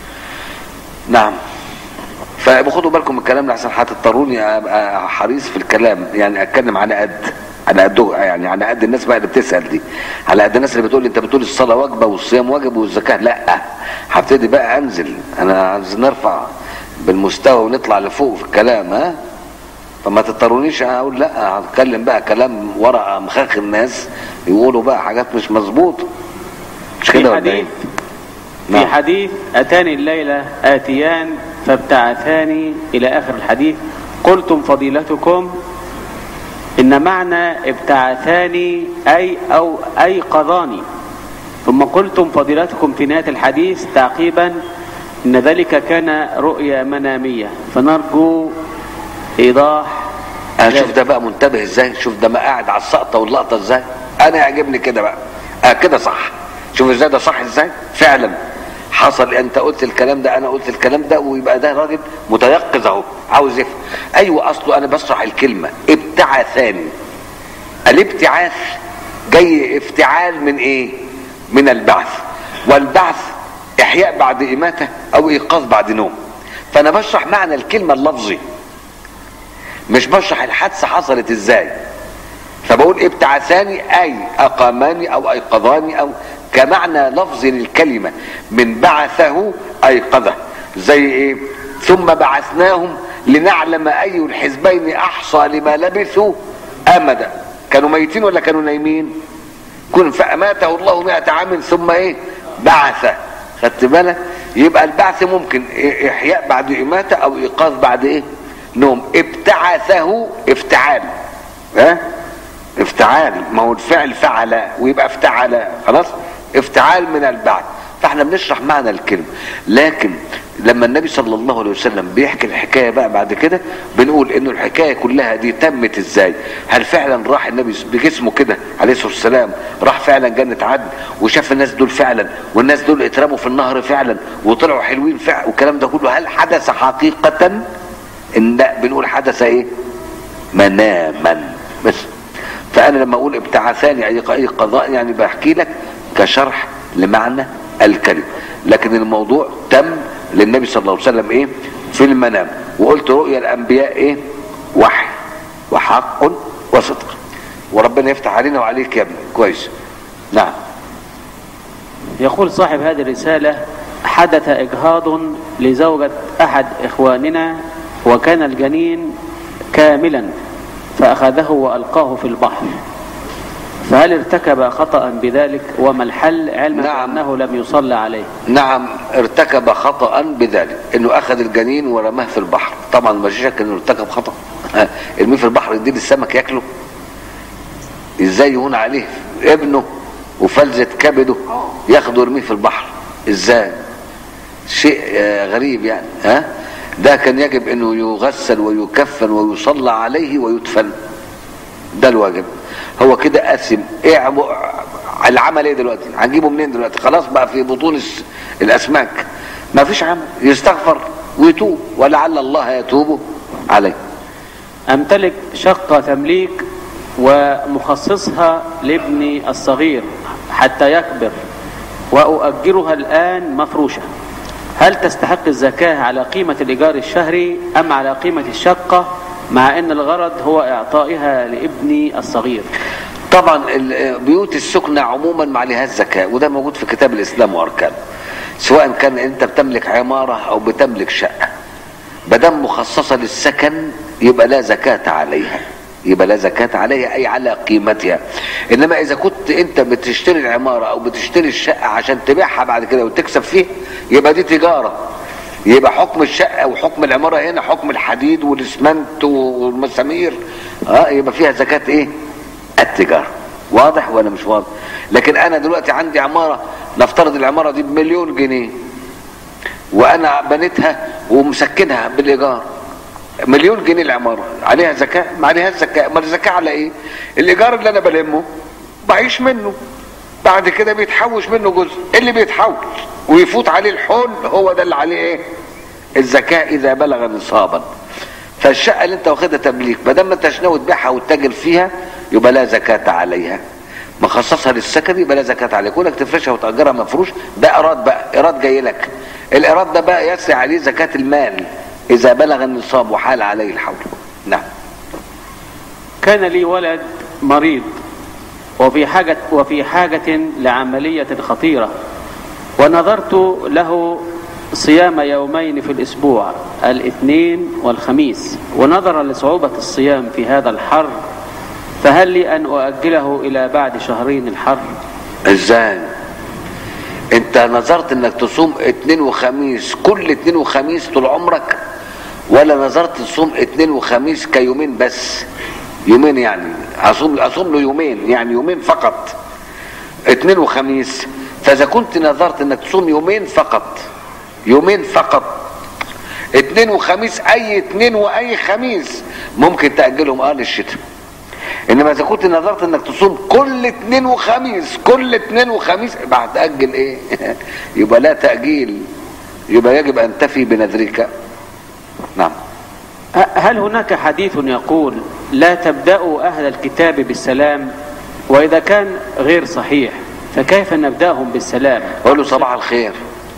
نعم فخدوا بالكم من الكلام لحسن هتضطروني ابقى حريص في الكلام يعني اتكلم على قد على قد يعني على قد الناس بقى اللي بتسال دي على قد الناس اللي بتقول لي انت بتقول الصلاه واجبه والصيام واجب والزكاه لا هبتدي بقى انزل انا عايز نرفع بالمستوى ونطلع لفوق في الكلام ها فما تضطرونيش اقول لا هتكلم بقى كلام ورقه مخاخ الناس يقولوا بقى حاجات مش مظبوطه مش في كده ولا حديث ايه؟ في نعم. حديث أتاني الليلة آتيان فابتعثاني إلى آخر الحديث قلتم فضيلتكم إن معنى ابتعثاني أي أو أي قضاني ثم قلتم فضيلتكم في نهاية الحديث تعقيبا إن ذلك كان رؤيا منامية فنرجو إيضاح انا شوف ذلك. ده بقى منتبه ازاي شوف ده ما قاعد على السقطه واللقطه ازاي انا يعجبني كده بقى اه كده صح شوف ازاي ده صح ازاي فعلا حصل انت قلت الكلام ده انا قلت الكلام ده ويبقى ده راجل متيقظ اهو عاوز يفهم ايوه اصله انا بشرح الكلمه ابتعثاني الابتعاث جاي افتعال من ايه من البعث والبعث احياء بعد اماته او ايقاظ بعد نوم فانا بشرح معنى الكلمه اللفظي مش بشرح الحادثه حصلت ازاي فبقول ابتعثاني اي اقاماني او ايقظاني او كمعنى لفظ للكلمه من بعثه ايقظه زي ايه ثم بعثناهم لنعلم اي الحزبين احصى لما لبثوا امدا كانوا ميتين ولا كانوا نايمين كن فاماته الله مئة عام ثم ايه بعث خدت بالك يبقى البعث ممكن إيه- احياء بعد اماته او ايقاظ بعد ايه نوم ابتعثه افتعال ها افتعال ما هو الفعل فعل ويبقى افتعل خلاص افتعال من البعث فاحنا بنشرح معنى الكلمه لكن لما النبي صلى الله عليه وسلم بيحكي الحكايه بقى بعد كده بنقول انه الحكايه كلها دي تمت ازاي هل فعلا راح النبي بجسمه كده عليه الصلاه والسلام راح فعلا جنه عدن وشاف الناس دول فعلا والناس دول اترموا في النهر فعلا وطلعوا حلوين فعلا والكلام ده كله هل حدث حقيقه ان لا بنقول حدث ايه مناما بس فانا لما اقول ابتعثاني اي اي قضاء يعني بحكي لك كشرح لمعنى الكلمه لكن الموضوع تم للنبي صلى الله عليه وسلم ايه في المنام وقلت رؤيا الانبياء ايه وحي وحق وصدق وربنا يفتح علينا وعليك يا ابني كويس نعم يقول صاحب هذه الرسالة حدث إجهاض لزوجة أحد إخواننا وكان الجنين كاملا فأخذه وألقاه في البحر فهل ارتكب خطأ بذلك وما الحل علما نعم. أنه لم يصلى عليه نعم ارتكب خطأ بذلك انه اخذ الجنين ورماه في البحر طبعا ما شك انه ارتكب خطأ ارميه في البحر يديه السمك ياكله ازاي يهون عليه ابنه وفلذة كبده ياخده يرميه في البحر ازاي شيء آه، غريب يعني ها ده كان يجب انه يغسل ويكفن ويصلى عليه ويدفن ده الواجب هو كده قسم ايه عم- العمل ايه دلوقتي هنجيبه منين دلوقتي خلاص بقى في بطون الس- الاسماك ما فيش عمل يستغفر ويتوب ولعل الله يتوب عليه أمتلك شقة تمليك ومخصصها لابني الصغير حتى يكبر وأؤجرها الآن مفروشة هل تستحق الزكاة على قيمة الإيجار الشهري أم على قيمة الشقة مع أن الغرض هو إعطائها لابني الصغير طبعا ال- بيوت السكنة عموما ما عليها الزكاة وده موجود في كتاب الإسلام وأركانه سواء كان أنت بتملك عمارة أو بتملك شقة بدم مخصصة للسكن يبقى لا زكاة عليها يبقى لا زكاة عليها أي على قيمتها إنما إذا كنت أنت بتشتري العمارة أو بتشتري الشقة عشان تبيعها بعد كده وتكسب فيه يبقى دي تجارة يبقى حكم الشقة وحكم العمارة هنا حكم الحديد والإسمنت والمسامير اه يبقى فيها زكاة إيه؟ التجارة واضح ولا مش واضح لكن أنا دلوقتي عندي عمارة نفترض العمارة دي بمليون جنيه وانا بنيتها ومسكنها بالايجار مليون جنيه العماره عليها زكاه ما عليها زكاه امال الزكاه على ايه الايجار اللي انا بلمه بعيش منه بعد كده بيتحوش منه جزء اللي بيتحوش ويفوت عليه الحول هو ده اللي عليه ايه الزكاه اذا بلغ نصابا فالشقه اللي انت واخدها تمليك ما دام انت ناوي تبيعها وتتاجر فيها يبقى لا زكاه عليها مخصصها للسكن يبقى لا زكاه عليك كونك تفرشها وتاجرها مفروش ده ايراد بقى ايراد جاي لك الايراد ده بقى يسري عليه زكاه المال اذا بلغ النصاب وحال عليه الحول نعم كان لي ولد مريض وفي حاجة وفي حاجة لعملية خطيرة ونظرت له صيام يومين في الأسبوع الاثنين والخميس ونظرا لصعوبة الصيام في هذا الحر فهل لي أن أؤجله إلى بعد شهرين الحر ازاي انت نظرت انك تصوم اتنين وخميس كل اتنين وخميس طول عمرك ولا نظرت تصوم اتنين وخميس كيومين بس يومين يعني اصوم اصوم له يومين يعني يومين فقط اتنين وخميس فاذا كنت نظرت انك تصوم يومين فقط يومين فقط اتنين وخميس اي اتنين واي خميس ممكن تأجلهم اه للشتاء انما اذا كنت نظرت انك تصوم كل اتنين وخميس كل اتنين وخميس يبقى هتأجل ايه يبقى لا تأجيل يبقى يجب ان تفي بنذرك نعم هل هناك حديث يقول لا تبدأوا أهل الكتاب بالسلام وإذا كان غير صحيح فكيف نبدأهم بالسلام قول له صباح الخير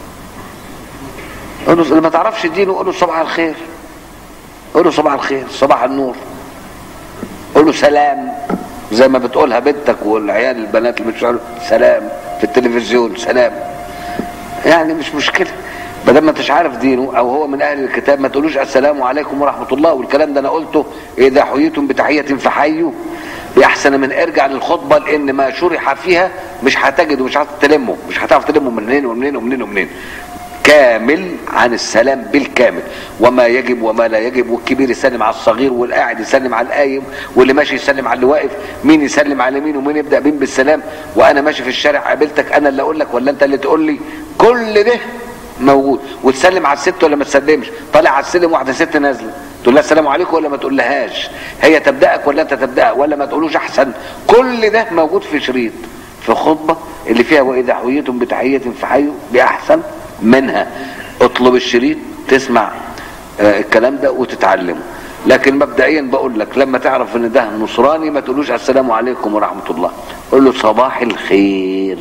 قول له اللي ما تعرفش دينه قول له صباح الخير قول له صباح الخير صباح النور قول له سلام زي ما بتقولها بنتك والعيال البنات اللي بتشعروا سلام في التلفزيون سلام يعني مش مشكله ما دام ما انتش عارف دينه او هو من اهل الكتاب ما تقولوش السلام عليكم ورحمه الله والكلام ده انا قلته اذا حييتم بتحيه فحيوا باحسن من ارجع للخطبه لان ما شرح فيها مش هتجد ومش هتعرف تلمه مش هتعرف تلمه منين ومنين ومنين ومنين كامل عن السلام بالكامل وما يجب وما لا يجب والكبير يسلم على الصغير والقاعد يسلم على القايم واللي ماشي يسلم على اللي واقف مين يسلم على مين ومين يبدا مين بالسلام وانا ماشي في الشارع قابلتك انا اللي اقول لك ولا انت اللي تقول لي كل ده موجود وتسلم على الست ولا ما تسلمش طالع على السلم واحده ست نازله تقول لها السلام عليكم ولا ما تقول لهاش هي تبداك ولا انت تبدأ ولا ما تقولوش احسن كل ده موجود في شريط في خطبه اللي فيها واذا حييتم بتحيه فحيوا باحسن منها اطلب الشريط تسمع آه الكلام ده وتتعلمه لكن مبدئيا بقول لك لما تعرف ان ده نصراني ما تقولوش السلام عليكم ورحمه الله قول له صباح الخير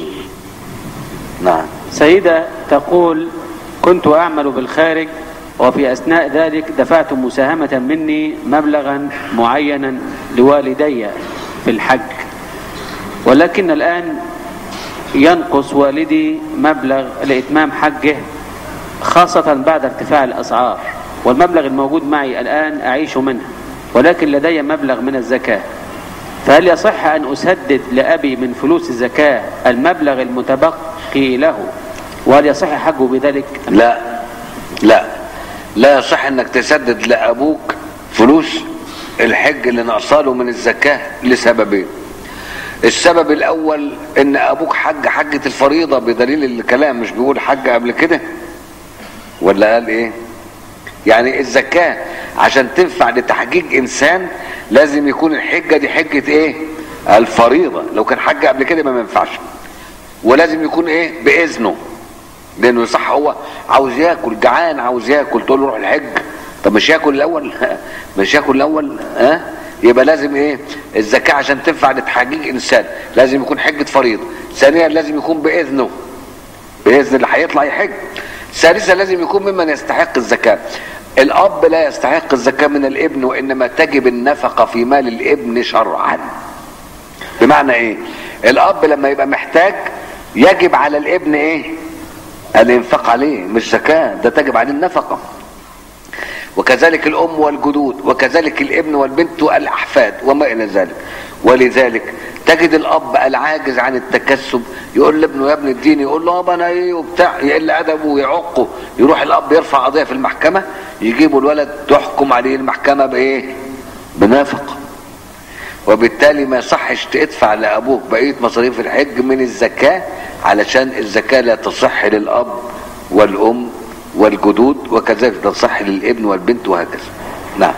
نعم سيدة تقول كنت أعمل بالخارج وفي أثناء ذلك دفعت مساهمة مني مبلغا معينا لوالدي في الحج ولكن الآن ينقص والدي مبلغ لإتمام حجه خاصة بعد ارتفاع الأسعار والمبلغ الموجود معي الآن أعيش منه ولكن لدي مبلغ من الزكاة فهل يصح أن أسدد لأبي من فلوس الزكاة المبلغ المتبقي له وهل يصح حجه بذلك لا لا لا يصح انك تسدد لابوك فلوس الحج اللي ناقصاله من الزكاه لسببين السبب الاول ان ابوك حج حجه الفريضه بدليل الكلام مش بيقول حج قبل كده ولا قال ايه يعني الزكاه عشان تنفع لتحجيج انسان لازم يكون الحجه دي حجه ايه الفريضه لو كان حج قبل كده ما ينفعش ولازم يكون ايه باذنه لانه صح هو عاوز ياكل جعان عاوز ياكل تقول له روح الحج طب مش ياكل الاول مش ياكل الاول ها أه؟ يبقى لازم ايه الزكاه عشان تنفع لتحجيج انسان لازم يكون حجه فريضه ثانيا لازم يكون باذنه باذن اللي هيطلع يحج ثالثا لازم يكون ممن يستحق الزكاه الاب لا يستحق الزكاه من الابن وانما تجب النفقه في مال الابن شرعا بمعنى ايه الاب لما يبقى محتاج يجب على الابن ايه الانفاق عليه مش زكاه ده تجب عليه النفقه وكذلك الام والجدود وكذلك الابن والبنت والاحفاد وما الى ذلك ولذلك تجد الاب العاجز عن التكسب يقول لابنه يا ابن الدين يقول له ابا انا ايه وبتاع يقل ادبه ويعقه يروح الاب يرفع قضيه في المحكمه يجيبوا الولد تحكم عليه المحكمه بايه بنفقه وبالتالي ما يصحش تدفع لابوك بقيه مصاريف الحج من الزكاه علشان الزكاه لا تصح للاب والام والجدود وكذلك تصح للابن والبنت وهكذا نعم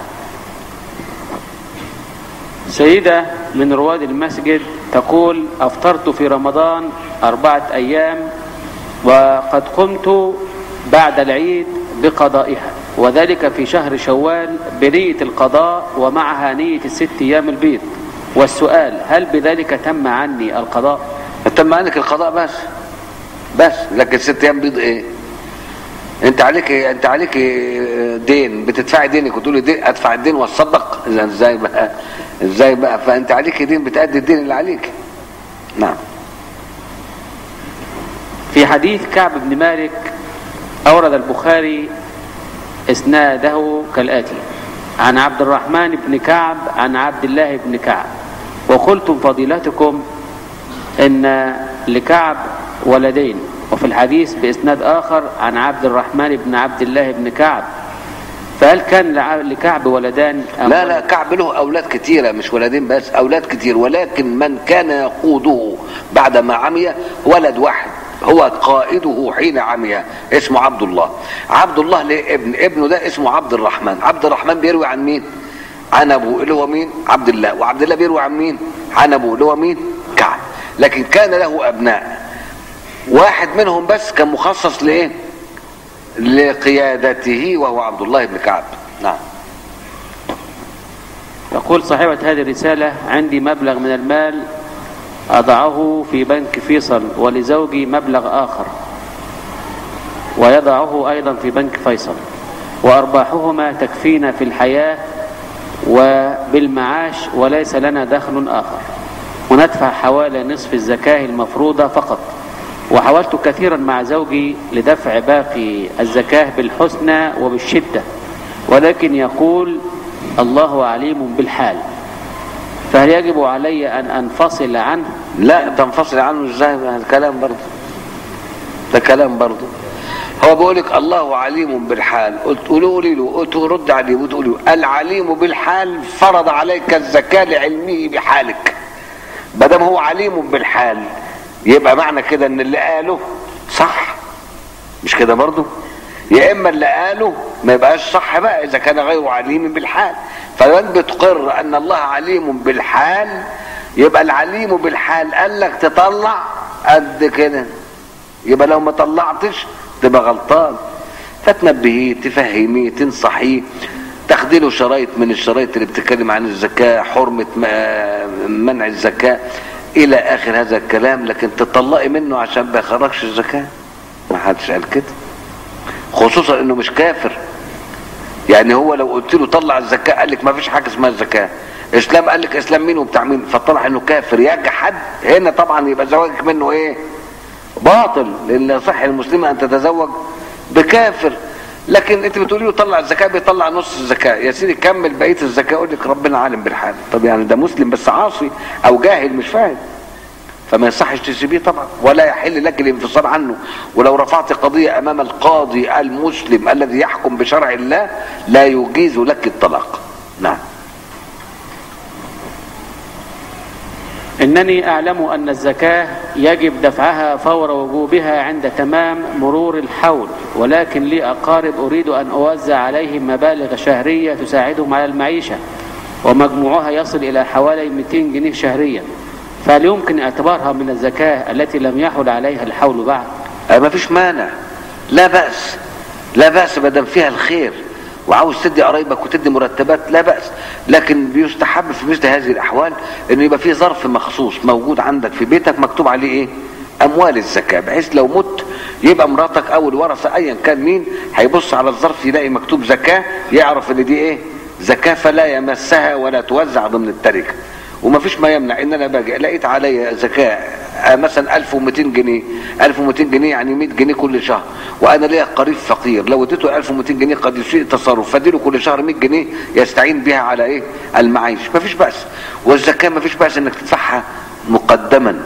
سيدة من رواد المسجد تقول أفطرت في رمضان أربعة أيام وقد قمت بعد العيد بقضائها وذلك في شهر شوال بنية القضاء ومعها نية الست أيام البيض والسؤال هل بذلك تم عني القضاء تم عنك القضاء بس بس لكن ست ايام بيض ايه انت عليك انت عليك دين بتدفعي دينك وتقولي دين ادفع الدين واتصدق ازاي بقى ازاي بقى فانت عليك دين بتأدي الدين اللي عليك نعم في حديث كعب بن مالك أورد البخاري إسناده كالآتي عن عبد الرحمن بن كعب عن عبد الله بن كعب وقلتم فضيلتكم إن لكعب ولدين وفي الحديث بإسناد آخر عن عبد الرحمن بن عبد الله بن كعب فهل كان لكعب ولدان أم لا لا كعب له أولاد كتيرة مش ولدين بس أولاد كتير ولكن من كان يقوده بعد ما عمي ولد واحد هو قائده حين عمي اسمه عبد الله عبد الله ليه ابن ابنه ده اسمه عبد الرحمن عبد الرحمن بيروي عن مين عن ابوه اللي هو مين عبد الله وعبد الله بيروي عن مين عن ابوه اللي هو مين كعب لكن كان له ابناء واحد منهم بس كان مخصص لايه لقيادته وهو عبد الله بن كعب نعم يقول صاحبة هذه الرسالة عندي مبلغ من المال أضعه في بنك فيصل ولزوجي مبلغ آخر ويضعه أيضا في بنك فيصل وأرباحهما تكفينا في الحياة وبالمعاش وليس لنا دخل آخر وندفع حوالي نصف الزكاة المفروضة فقط وحاولت كثيرا مع زوجي لدفع باقي الزكاة بالحسنى وبالشدة ولكن يقول الله عليم بالحال فهل يجب علي أن أنفصل عنه لا تنفصل عنه ازاي ما الكلام برضه ده كلام برضه هو بيقول لك الله عليم بالحال قلت قولوا لي له قلت رد عليه وتقول له العليم بالحال فرض عليك الزكاة لعلمه بحالك ما دام هو عليم بالحال يبقى معنى كده ان اللي قاله صح مش كده برضه يا اما اللي قاله ما يبقاش صح بقى اذا كان غير عليم بالحال فمن بتقر ان الله عليم بالحال يبقى العليم بالحال قال لك تطلع قد كده يبقى لو ما طلعتش تبقى غلطان فتنبهيه تفهميه تنصحيه تاخدي له شرايط من الشرايط اللي بتتكلم عن الزكاة حرمة منع الزكاة الى اخر هذا الكلام لكن تطلقي منه عشان ما يخرجش الزكاة ما حدش قال كده خصوصا انه مش كافر يعني هو لو قلت له طلع الزكاة قال لك ما فيش حاجة اسمها الزكاة اسلام قال لك اسلام مين وبتاع مين فطلع انه كافر يجحد هنا طبعا يبقى زواجك منه ايه باطل لان يصح المسلم ان تتزوج بكافر لكن انت بتقولي له طلع الزكاه بيطلع نص الزكاه يا سيدي كمل بقيه الزكاه يقول لك ربنا عالم بالحال طب يعني ده مسلم بس عاصي او جاهل مش فاهم فما يصحش تسيبيه طبعا ولا يحل لك الانفصال عنه ولو رفعت قضيه امام القاضي المسلم الذي يحكم بشرع الله لا يجيز لك الطلاق نعم إنني أعلم أن الزكاة يجب دفعها فور وجوبها عند تمام مرور الحول ولكن لي أقارب أريد أن أوزع عليهم مبالغ شهرية تساعدهم على المعيشة ومجموعها يصل إلى حوالي 200 جنيه شهريا فهل يمكن اعتبارها من الزكاة التي لم يحل عليها الحول بعد ما فيش مانع لا بأس لا بأس ما دام فيها الخير وعاوز تدي قرايبك وتدي مرتبات لا بأس لكن بيستحب في مثل هذه الأحوال انه يبقى في ظرف مخصوص موجود عندك في بيتك مكتوب عليه ايه اموال الزكاة بحيث لو مت يبقى مراتك او الورثة ايا كان مين هيبص على الظرف يلاقي مكتوب زكاة يعرف ان دي ايه زكاة فلا يمسها ولا توزع ضمن التركة وما فيش ما يمنع ان انا باجي لقيت عليا زكاة آه مثلا 1200 جنيه 1200 جنيه يعني 100 جنيه كل شهر وانا ليا قريب فقير لو اديته 1200 جنيه قد يسيء التصرف فاديله كل شهر 100 جنيه يستعين بها على ايه المعيش ما فيش بأس والزكاة ما فيش بأس انك تدفعها مقدما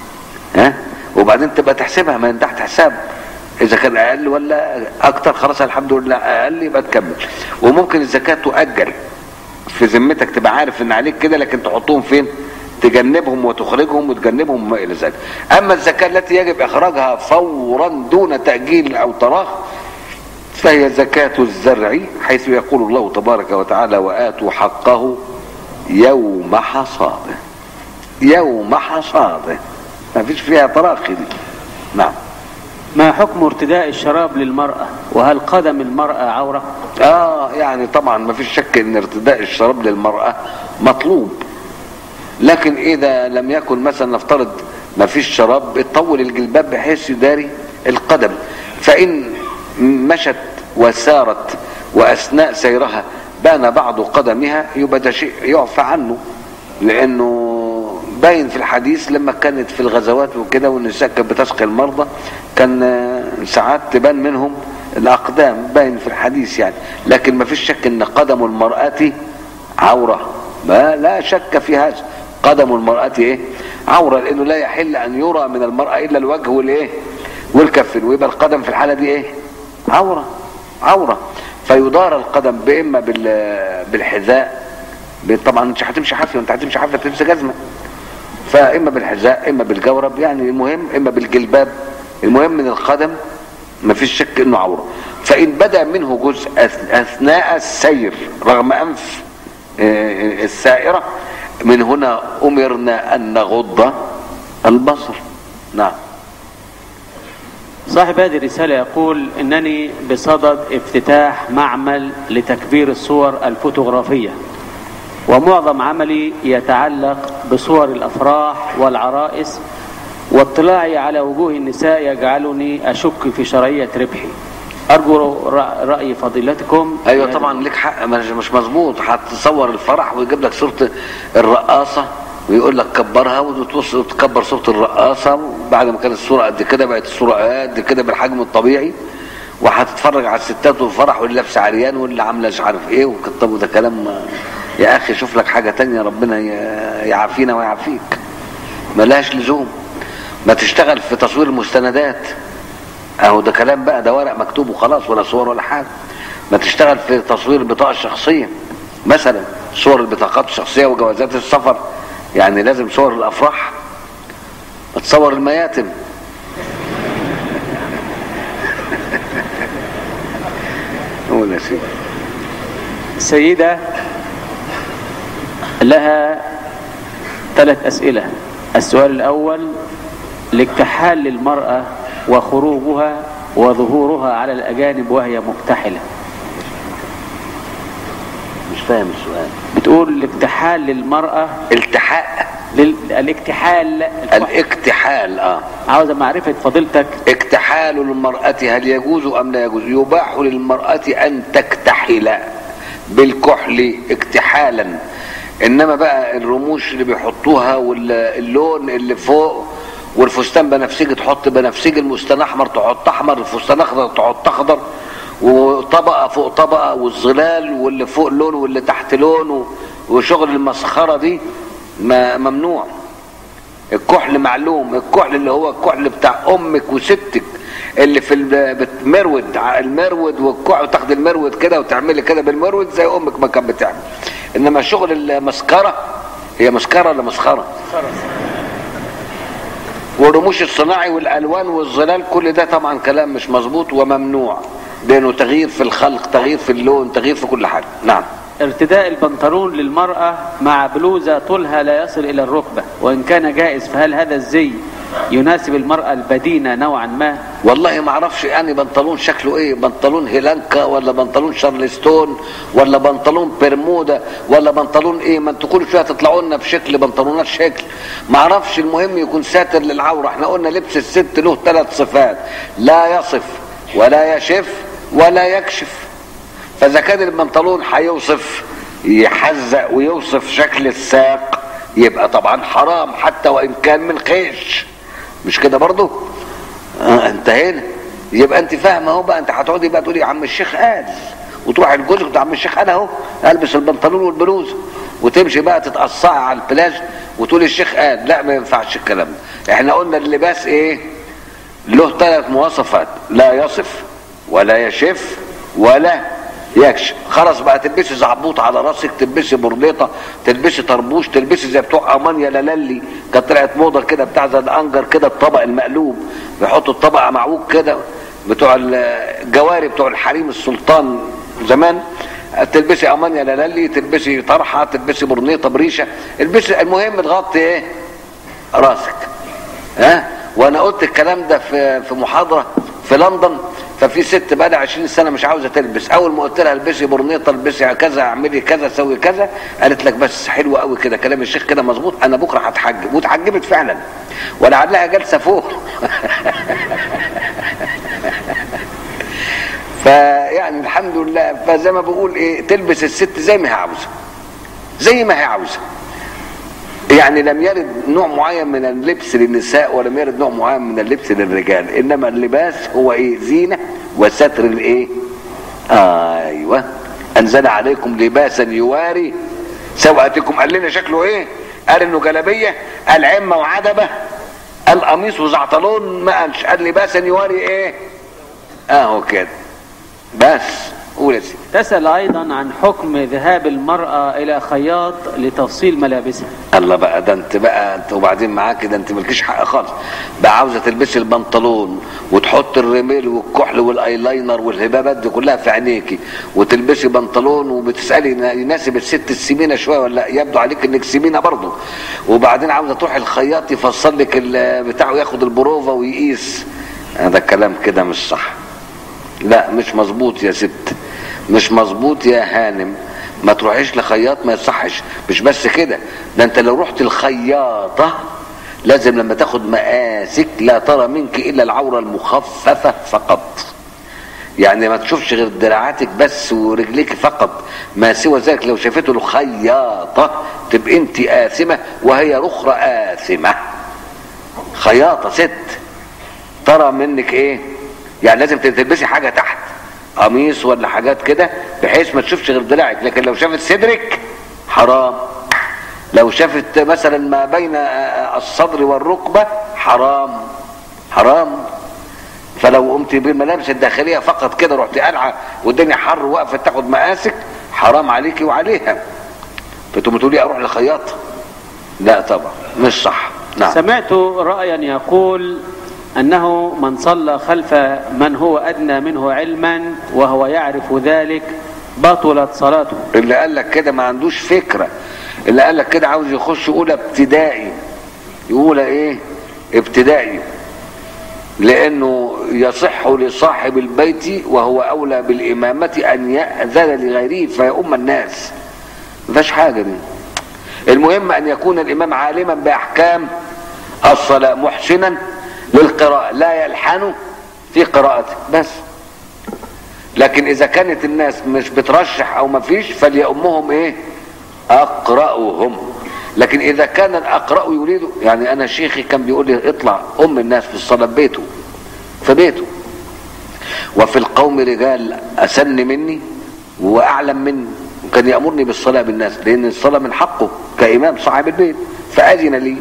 ها وبعدين تبقى تحسبها ما تحت حساب اذا كان اقل ولا اكتر خلاص الحمد لله اقل يبقى تكمل وممكن الزكاة تؤجل في ذمتك تبقى عارف ان عليك كده لكن تحطهم فين تجنبهم وتخرجهم وتجنبهم وما الى ذلك اما الزكاه التي يجب اخراجها فورا دون تاجيل او تراخ فهي زكاه الزرع حيث يقول الله تبارك وتعالى واتوا حقه يوم حصاده يوم حصاده ما فيش فيها تراخي دي نعم ما حكم ارتداء الشراب للمرأة وهل قدم المرأة عورة اه يعني طبعا ما فيش شك ان ارتداء الشراب للمرأة مطلوب لكن اذا لم يكن مثلا نفترض ما فيش شراب تطول الجلباب بحيث يداري القدم فان مشت وسارت واثناء سيرها بان بعض قدمها يبقى ده شيء يعفى عنه لانه باين في الحديث لما كانت في الغزوات وكده والنساء كانت بتسقي المرضى كان ساعات تبان منهم الاقدام باين في الحديث يعني لكن ما فيش شك ان قدم المرأة عورة ما لا شك في هذا قدم المرأة ايه عورة لانه لا يحل ان يرى من المرأة الا الوجه والايه والكفين ويبقى القدم في الحالة دي ايه عورة عورة فيدار القدم باما بال- بالحذاء طبعا انت هتمشي حافيه وانت هتمشي حافيه تلبس جزمه فاما بالحذاء اما بالجورب يعني المهم اما بالجلباب المهم من القدم ما فيش شك انه عوره فان بدا منه جزء أث- اثناء السير رغم انف آه، السائره من هنا امرنا ان نغض البصر نعم صاحب هذه الرسالة يقول إنني بصدد افتتاح معمل لتكبير الصور الفوتوغرافية ومعظم عملي يتعلق بصور الأفراح والعرائس واطلاعي على وجوه النساء يجعلني أشك في شرعية ربحي أرجو رأ- رأي فضيلتكم ايوه في طبعا لك حق مش مش مظبوط هتصور الفرح ويجيب لك صوره الرقاصه ويقول لك كبرها وتبص تكبر صوره الرقاصه وبعد ما كانت الصوره قد كده بقت الصوره قد كده بالحجم الطبيعي وهتتفرج على الستات والفرح واللي لابسه عريان واللي عامله مش عارف ايه وك- طب وده كلام يا اخي شوف لك حاجه تانية ربنا ي- يعافينا ويعافيك ملهاش لزوم ما تشتغل في تصوير المستندات اهو ده كلام بقى ده ورق مكتوب وخلاص ولا صور ولا حاجه ما تشتغل في تصوير البطاقه الشخصيه مثلا صور البطاقات الشخصيه وجوازات السفر يعني لازم صور الافراح تصور المياتم قول يا سيدي سيدة لها ثلاث أسئلة السؤال الأول الاكتحال للمرأة وخروجها وظهورها على الأجانب وهي مكتحلة مش فاهم السؤال بتقول الاكتحال للمرأة التحاء لل... الاكتحال الاكتحال اه عاوز معرفة فضيلتك اكتحال المرأة هل يجوز أم لا يجوز يباح للمرأة أن تكتحل بالكحل اكتحالا إنما بقى الرموش اللي بيحطوها واللون اللي فوق والفستان بنفسجي تحط بنفسجي المستان أحمر تحط أحمر الفستان أخضر تحط أخضر وطبقة فوق طبقة والظلال واللي فوق لون واللي تحت لون و- وشغل المسخرة دي ما ممنوع الكحل معلوم الكحل اللي هو الكحل بتاع امك وستك اللي في ال- بتمرود ع- المرود والكحل تاخد المرود كده وتعملي كده بالمرود زي امك ما كانت بتعمل انما شغل المسكره هي مسكره ولا مسخره والرموش الصناعي والالوان والظلال كل ده طبعا كلام مش مظبوط وممنوع لانه تغيير في الخلق تغيير في اللون تغيير في كل حاجه نعم ارتداء البنطلون للمرأة مع بلوزة طولها لا يصل إلى الركبة وإن كان جائز فهل هذا الزي يناسب المرأة البدينة نوعا ما والله ما اعرفش يعني بنطلون شكله ايه بنطلون هيلانكا ولا بنطلون شارلستون ولا بنطلون برمودا ولا بنطلون ايه ما انتوا كل شويه تطلعوا لنا بشكل بنطلونات شكل ما اعرفش المهم يكون ساتر للعوره احنا قلنا لبس الست له ثلاث صفات لا يصف ولا يشف ولا يكشف فاذا كان البنطلون هيوصف يحزق ويوصف شكل الساق يبقى طبعا حرام حتى وان كان من خيش مش كده برضه آه انتهينا يبقى انت فاهمه اهو بقى انت هتقعدي بقى تقولي يا عم الشيخ قال وتروحي لجوزك وتقول يا عم الشيخ انا اهو البس البنطلون والبلوزه وتمشي بقى تتقصعي على البلاج وتقولي الشيخ قال لا ما ينفعش الكلام ده احنا قلنا اللباس ايه له ثلاث مواصفات لا يصف ولا يشف ولا يكشف خلاص بقى تلبسي زعبوط على راسك تلبسي برليطه تلبسي طربوش تلبسي زي بتوع امانيا لالي كانت طلعت موضه كده بتاع زي الانجر كده الطبق المقلوب بيحطوا الطبق معوج كده بتوع الجواري بتوع الحريم السلطان زمان تلبسي امانيا لالي تلبسي طرحه تلبسي برنيطه بريشه البسي المهم تغطي ايه راسك ها وانا قلت الكلام ده في في محاضره في لندن ففي ست بقى 20 سنه مش عاوزه تلبس اول ما قلت لها البسي برنيطه البسي كذا اعملي كذا سوي كذا قالت لك بس حلو قوي كده كلام الشيخ كده مظبوط انا بكره هتحجب واتحجبت فعلا ولعلها جالسه فوق فيعني الحمد لله فزي ما بقول ايه تلبس الست زي ما هي عاوزه زي ما هي عاوزه يعني لم يرد نوع معين من اللبس للنساء ولم يرد نوع معين من اللبس للرجال انما اللباس هو ايه زينه وستر الايه ايوه انزل عليكم لباسا يواري سوءاتكم قال لنا شكله ايه قال انه جلبيه قال عمه وعدبه قال قميص وزعترون ما قالش قال لباسا يواري ايه اهو كده بس قول يا سيدي تسأل أيضا عن حكم ذهاب المرأة إلى خياط لتفصيل ملابسها الله بقى ده انت بقى انت وبعدين معاك ده انت مالكيش حق خالص بقى عاوزه تلبسي البنطلون وتحط الرميل والكحل والايلاينر والهبابات دي كلها في عينيكي وتلبسي بنطلون وبتسالي يناسب الست السمينه شويه ولا لا؟ يبدو عليك انك سمينه برضه وبعدين عاوزه تروحي الخياط يفصل لك ال- بتاعه ياخد البروفه ويقيس هذا الكلام كده مش صح لا مش مظبوط يا ست مش مظبوط يا هانم ما تروحيش لخياط ما يصحش مش بس كده ده انت لو رحت الخياطة لازم لما تاخد مقاسك لا ترى منك الا العورة المخففة فقط يعني ما تشوفش غير دراعاتك بس ورجليك فقط ما سوى ذلك لو شافته الخياطة تبقى انت آثمة وهي رخرة آثمة خياطة ست ترى منك ايه يعني لازم تلبسي حاجه تحت قميص ولا حاجات كده بحيث ما تشوفش غير دراعك لكن لو شافت صدرك حرام لو شافت مثلا ما بين الصدر والركبه حرام حرام فلو قمت بالملابس الداخليه فقط كده رحت قلعه والدنيا حر وقفت تاخد مقاسك حرام عليكي وعليها فتقوم تقولي اروح لخياط لا طبعا مش صح نعم سمعت رأيا يقول أنه من صلى خلف من هو أدنى منه علما وهو يعرف ذلك بطلت صلاته اللي قال لك كده ما عندوش فكره اللي قال لك كده عاوز يخش اولى ابتدائي اولى ايه ابتدائي لانه يصح لصاحب البيت وهو اولى بالامامه ان ياذن لغيره فيؤم الناس ما فيهاش حاجه دي المهم ان يكون الامام عالما باحكام الصلاه محسنا للقراءه لا يلحن في قراءته بس لكن اذا كانت الناس مش بترشح او ما فيش فليأمهم ايه اقرأهم لكن اذا كان الاقرأ يريد يعني انا شيخي كان بيقول لي اطلع ام الناس في الصلاة في بيته في بيته وفي القوم رجال اسن مني واعلم مني وكان يامرني بالصلاه بالناس لان الصلاه من حقه كامام صاحب البيت فاذن لي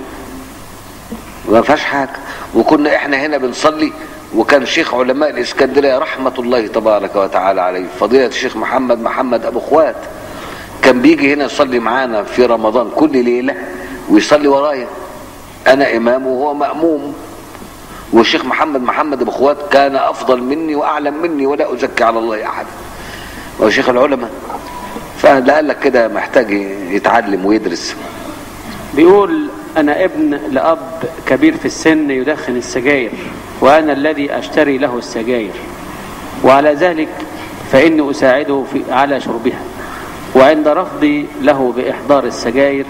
ما فيهاش حاجه وكنا احنا هنا بنصلي وكان شيخ علماء الاسكندريه رحمه الله تبارك وتعالى عليه فضيله الشيخ محمد محمد ابو خوات كان بيجي هنا يصلي معانا في رمضان كل ليله ويصلي ورايا انا امام وهو ماموم والشيخ محمد محمد ابو خوات كان افضل مني واعلم مني ولا ازكي على الله احد وهو شيخ العلماء فده قال لك كده محتاج يتعلم ويدرس بيقول أنا ابن لأب كبير في السن يدخن السجاير وأنا الذي أشتري له السجاير وعلى ذلك فإني أساعده في على شربها وعند رفضي له بإحضار السجاير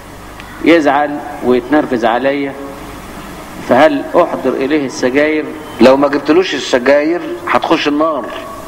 يزعل ويتنرفز عليا فهل أحضر إليه السجاير لو ما جبتلوش السجاير هتخش النار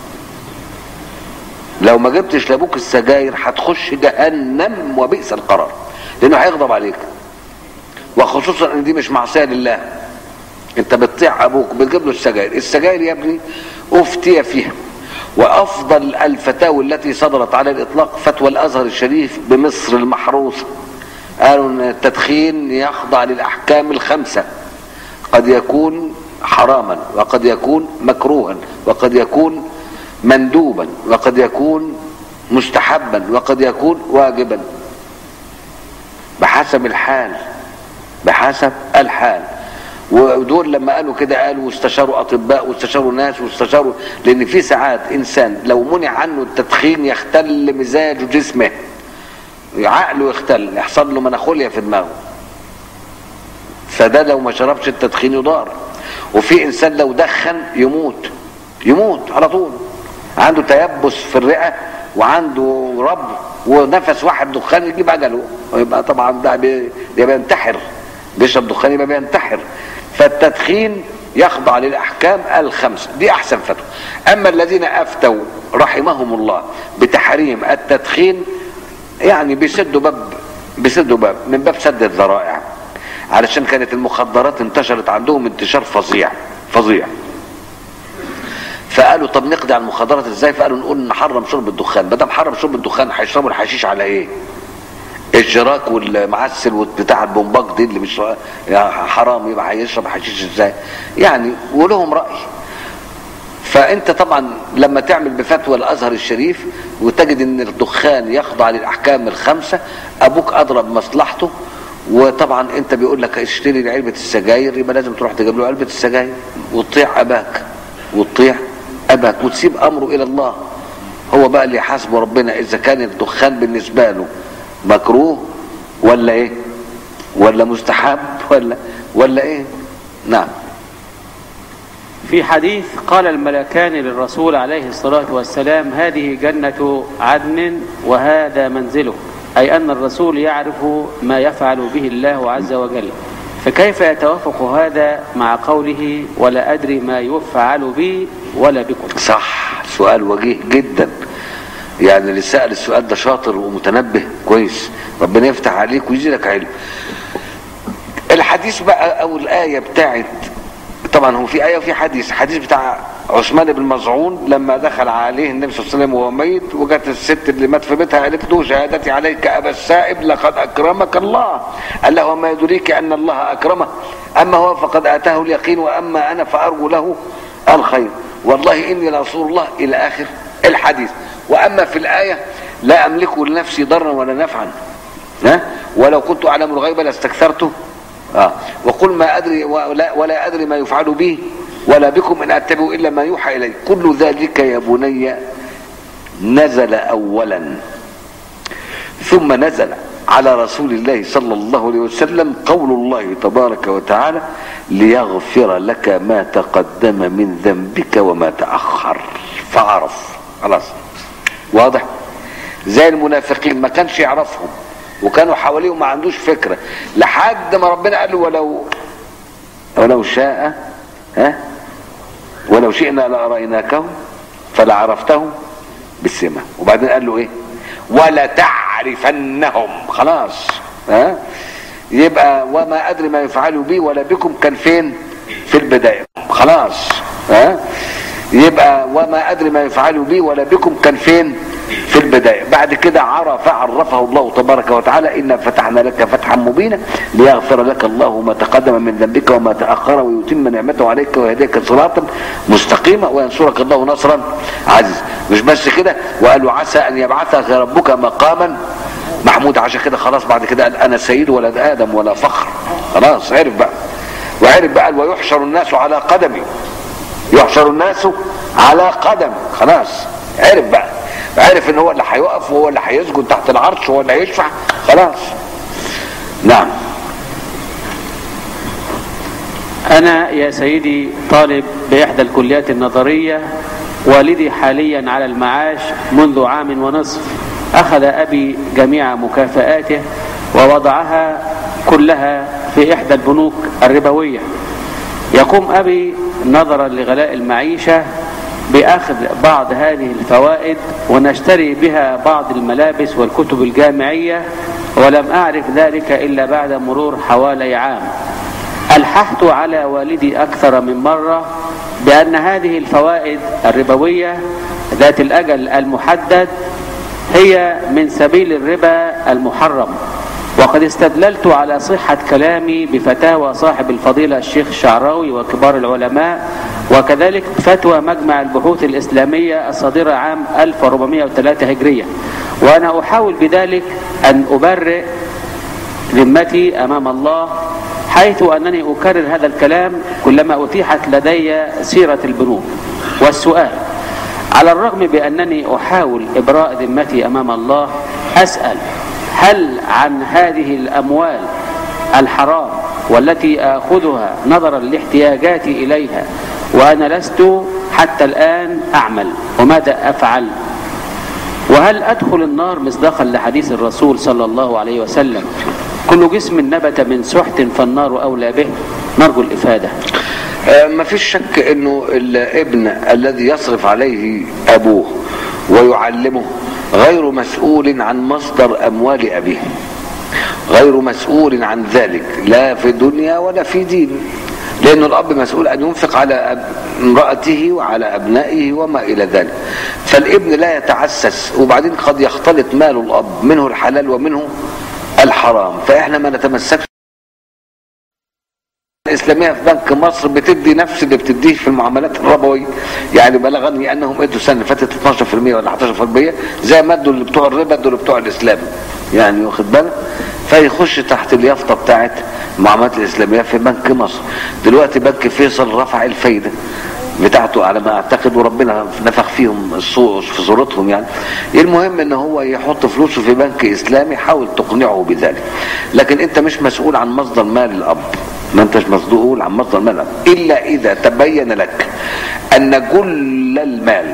لو ما جبتش لابوك السجاير هتخش جهنم وبئس القرار لانه هيغضب عليك وخصوصا ان دي مش معصيه لله انت بتطيع ابوك بتجيب له السجاير السجاير يا ابني افتي فيها وافضل الفتاوى التي صدرت على الاطلاق فتوى الازهر الشريف بمصر المحروسه قالوا ان التدخين يخضع للاحكام الخمسه قد يكون حراما وقد يكون مكروها وقد يكون مندوبا وقد يكون مستحبا وقد يكون واجبا بحسب الحال بحسب الحال ودول لما قالوا كده قالوا واستشاروا اطباء واستشاروا ناس واستشاروا لان في ساعات انسان لو منع عنه التدخين يختل مزاج جسمه عقله يختل يحصل له مناخوليا في دماغه فده لو ما شربش التدخين يضار وفي انسان لو دخن يموت يموت على طول عنده تيبس في الرئه وعنده رب ونفس واحد دخان يجيب اجله ويبقى طبعا ده بي- ده بينتحر بيشرب دخان يبقى بينتحر فالتدخين يخضع للاحكام الخمسه دي احسن فتوى اما الذين افتوا رحمهم الله بتحريم التدخين يعني بيسدوا باب بيسدوا باب من باب سد الذرائع علشان كانت المخدرات انتشرت عندهم انتشار فظيع فظيع فقالوا طب نقضي على المخدرات ازاي فقالوا نقول نحرم شرب الدخان ما دام حرم شرب الدخان هيشربوا الحشيش على ايه الشراك والمعسل وبتاع البومباك دي اللي مش يعني حرام يبقى هيشرب حشيش ازاي يعني ولهم راي فانت طبعا لما تعمل بفتوى الازهر الشريف وتجد ان الدخان يخضع للاحكام الخمسه ابوك اضرب مصلحته وطبعا انت بيقول لك اشتري علبه السجاير يبقى لازم تروح تجيب له علبه السجاير وتطيع اباك وتطيع اباك وتسيب امره الى الله هو بقى اللي يحاسبه ربنا اذا كان الدخان بالنسبه له مكروه ولا ايه ولا مستحب ولا ولا ايه نعم في حديث قال الملكان للرسول عليه الصلاة والسلام هذه جنة عدن وهذا منزله أي أن الرسول يعرف ما يفعل به الله عز وجل فكيف يتوافق هذا مع قوله ولا أدري ما يفعل بي ولا بكم صح سؤال وجيه جدا يعني اللي سأل السؤال ده شاطر ومتنبه كويس ربنا يفتح عليك ويزيدك علم الحديث بقى او الآية بتاعت طبعا هو في آية وفي حديث حديث بتاع عثمان بن مظعون لما دخل عليه النبي صلى الله عليه وسلم وهو ميت وجت الست اللي مات في بيتها قالت له شهادتي عليك أبا السائب لقد أكرمك الله قال له وما يدريك أن الله أكرمه أما هو فقد آتاه اليقين وأما أنا فأرجو له الخير والله إني لرسول الله إلى آخر الحديث وأما في الآية لا أملك لنفسي ضرا ولا نفعا ها ولو كنت أعلم الغيب لاستكثرته آه. وقل ما أدري ولا, ولا أدري ما يفعل به ولا بكم إن أتبع إلا ما يوحى إلي كل ذلك يا بني نزل أولا ثم نزل على رسول الله صلى الله عليه وسلم قول الله تبارك وتعالى ليغفر لك ما تقدم من ذنبك وما تأخر فعرف خلاص واضح زي المنافقين ما كانش يعرفهم وكانوا حواليه وما عندوش فكرة لحد ما ربنا قال له ولو ولو شاء ها ولو شئنا لأريناكهم فلعرفتهم بالسمة وبعدين قال له ايه ولا تعرفنهم خلاص ها يبقى وما ادري ما يفعل بي ولا بكم كان فين في البداية خلاص ها يبقى وما ادري ما يفعل بي ولا بكم كان فين في البداية بعد كده عرف عرفه الله تبارك وتعالى إنا فتحنا لك فتحا مبينا ليغفر لك الله ما تقدم من ذنبك وما تأخر ويتم نعمته عليك ويهديك صراطا مستقيما وينصرك الله نصرا عزيز مش بس كده وقالوا عسى أن يبعثك ربك مقاما محمود عشان كده خلاص بعد كده قال أنا سيد ولد آدم ولا فخر خلاص عرف بقى وعرف بقى ويحشر الناس على قدمي يحشر الناس على قدم خلاص عرف بقى عرف ان هو اللي هيقف وهو اللي هيسجد تحت العرش وهو اللي هيشفع خلاص نعم أنا يا سيدي طالب بإحدى الكليات النظرية والدي حاليا على المعاش منذ عام ونصف أخذ أبي جميع مكافآته ووضعها كلها في إحدى البنوك الربوية يقوم أبي نظرا لغلاء المعيشة بأخذ بعض هذه الفوائد ونشتري بها بعض الملابس والكتب الجامعية ولم أعرف ذلك إلا بعد مرور حوالي عام ألححت على والدي أكثر من مرة بأن هذه الفوائد الربوية ذات الأجل المحدد هي من سبيل الربا المحرم وقد استدللت على صحة كلامي بفتاوى صاحب الفضيلة الشيخ الشعراوي وكبار العلماء وكذلك فتوى مجمع البحوث الإسلامية الصادرة عام 1403 هجرية وأنا أحاول بذلك أن أبرئ ذمتي أمام الله حيث أنني أكرر هذا الكلام كلما أتيحت لدي سيرة البنوك والسؤال على الرغم بأنني أحاول إبراء ذمتي أمام الله أسأل هل عن هذه الأموال الحرام والتي آخذها نظرا لاحتياجاتي إليها وأنا لست حتى الآن أعمل وماذا أفعل وهل أدخل النار مصداقا لحديث الرسول صلى الله عليه وسلم كل جسم نبت من سحت فالنار أولى به نرجو الإفادة آه ما فيش شك انه الابن الذي يصرف عليه ابوه ويعلمه غير مسؤول عن مصدر اموال ابيه غير مسؤول عن ذلك لا في دنيا ولا في دين لأن الأب مسؤول أن ينفق على أب- امرأته وعلى أبنائه وما إلى ذلك فالابن لا يتعسس وبعدين قد يختلط مال الأب منه الحلال ومنه الحرام فإحنا ما نتمسكش الإسلامية في بنك مصر بتدي نفس اللي بتديه في المعاملات الربوية يعني بلغني أنهم ادوا السنة اللي فاتت 12% ولا 11% زي ما ادوا اللي بتوع الربا ادوا اللي بتوع الإسلام يعني واخد بالك فيخش تحت اليافطة بتاعت المعاملات الإسلامية في بنك مصر دلوقتي بنك فيصل رفع الفايدة بتاعته على ما اعتقد وربنا نفخ فيهم الصو- في صورتهم يعني المهم ان هو يحط فلوسه في بنك اسلامي حاول تقنعه بذلك لكن انت مش مسؤول عن مصدر مال الاب ما انتش مسؤول عن مصدر مال الاب الا اذا تبين لك ان كل المال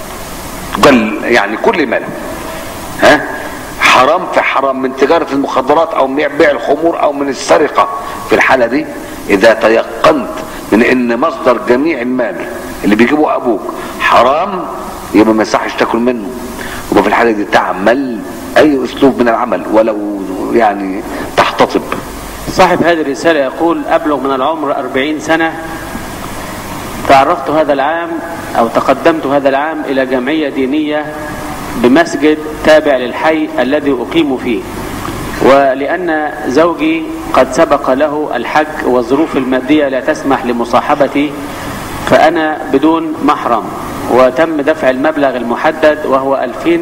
كل يعني كل المال ها حرام في حرام من تجارة المخدرات او من بيع الخمور او من السرقة في الحالة دي اذا تيقنت من ان مصدر جميع المال اللي بيجيبه ابوك حرام يبقى ما يصحش تاكل منه وفي الحالة دي تعمل اي اسلوب من العمل ولو يعني تحتطب صاحب هذه الرسالة يقول أبلغ من العمر أربعين سنة تعرفت هذا العام أو تقدمت هذا العام إلى جمعية دينية بمسجد تابع للحي الذي أقيم فيه ولأن زوجي قد سبق له الحج والظروف المادية لا تسمح لمصاحبتي فأنا بدون محرم وتم دفع المبلغ المحدد وهو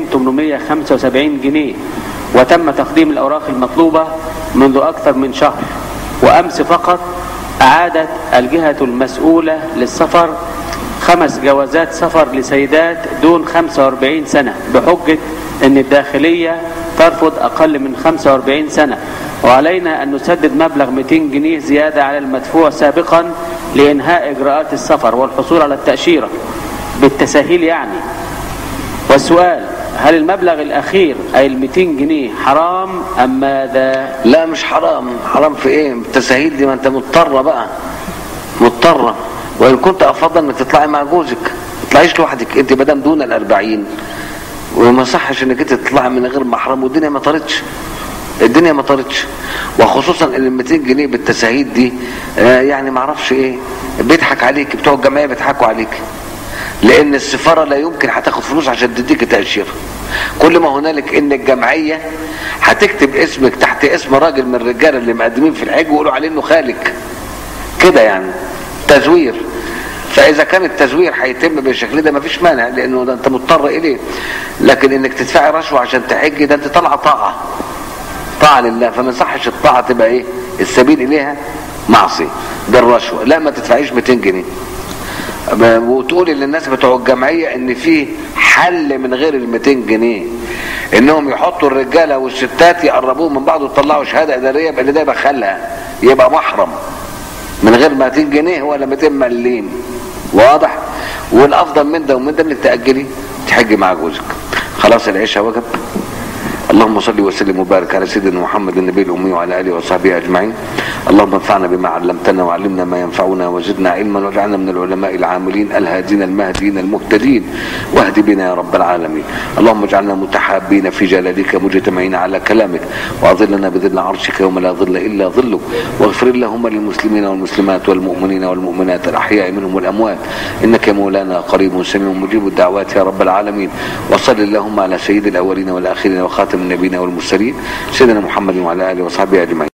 2875 جنيه وتم تقديم الأوراق المطلوبة منذ أكثر من شهر وأمس فقط أعادت الجهة المسؤولة للسفر خمس جوازات سفر لسيدات دون 45 سنة بحجة أن الداخلية ترفض أقل من 45 سنة وعلينا أن نسدد مبلغ 200 جنيه زيادة على المدفوع سابقا لإنهاء إجراءات السفر والحصول على التأشيرة بالتسهيل يعني والسؤال هل المبلغ الأخير أي ال 200 جنيه حرام أم ماذا؟ لا مش حرام حرام في ايه التسهيل دي ما انت مضطرة بقى مضطرة وان كنت افضل انك تطلعي مع جوزك ما تطلعيش لوحدك انت مادام دون الاربعين وما صحش انك انت تطلعي من غير محرم والدنيا ما طارتش الدنيا ما طارتش وخصوصا ان ال 200 جنيه بالتسهيل دي آه يعني ما اعرفش ايه بيضحك عليك بتوع الجمعيه بيضحكوا عليك لان السفاره لا يمكن هتاخد فلوس عشان تديك تاشيره كل ما هنالك ان الجمعيه هتكتب اسمك تحت اسم راجل من الرجاله اللي مقدمين في الحج ويقولوا عليه انه خالك كده يعني تزوير فاذا كان التزوير هيتم بالشكل ده مفيش مانع لانه ده انت مضطر اليه لكن انك تدفعي رشوه عشان تحجي ده انت طالعه طاعه طاعه لله فما يصحش الطاعه تبقى ايه السبيل اليها معصيه بالرشوه لا ما تدفعيش 200 جنيه وتقولي للناس بتوع الجمعيه ان في حل من غير ال 200 جنيه انهم يحطوا الرجاله والستات يقربوهم من بعض ويطلعوا شهاده اداريه يبقى اللي ده يبقى خالها يبقى محرم من غير 200 جنيه ولا 200 مليم واضح والافضل من ده ومن ده انك تاجلي تحجي مع جوزك خلاص العشاء وجب اللهم صل وسلم وبارك على سيدنا محمد النبي الامي وعلى اله وصحبه اجمعين اللهم انفعنا بما علمتنا وعلمنا ما ينفعنا وزدنا علما واجعلنا من العلماء العاملين الهادين المهديين المهتدين واهد بنا يا رب العالمين اللهم اجعلنا متحابين في جلالك مجتمعين على كلامك واظلنا بظل عرشك يوم لا ظل الا ظلك واغفر اللهم للمسلمين والمسلمات والمؤمنين والمؤمنات الاحياء منهم والاموات انك يا مولانا قريب سميع مجيب الدعوات يا رب العالمين وصل اللهم على سيد الاولين والاخرين وخاتم النبيين والمرسلين سيدنا محمد وعلى اله وصحبه اجمعين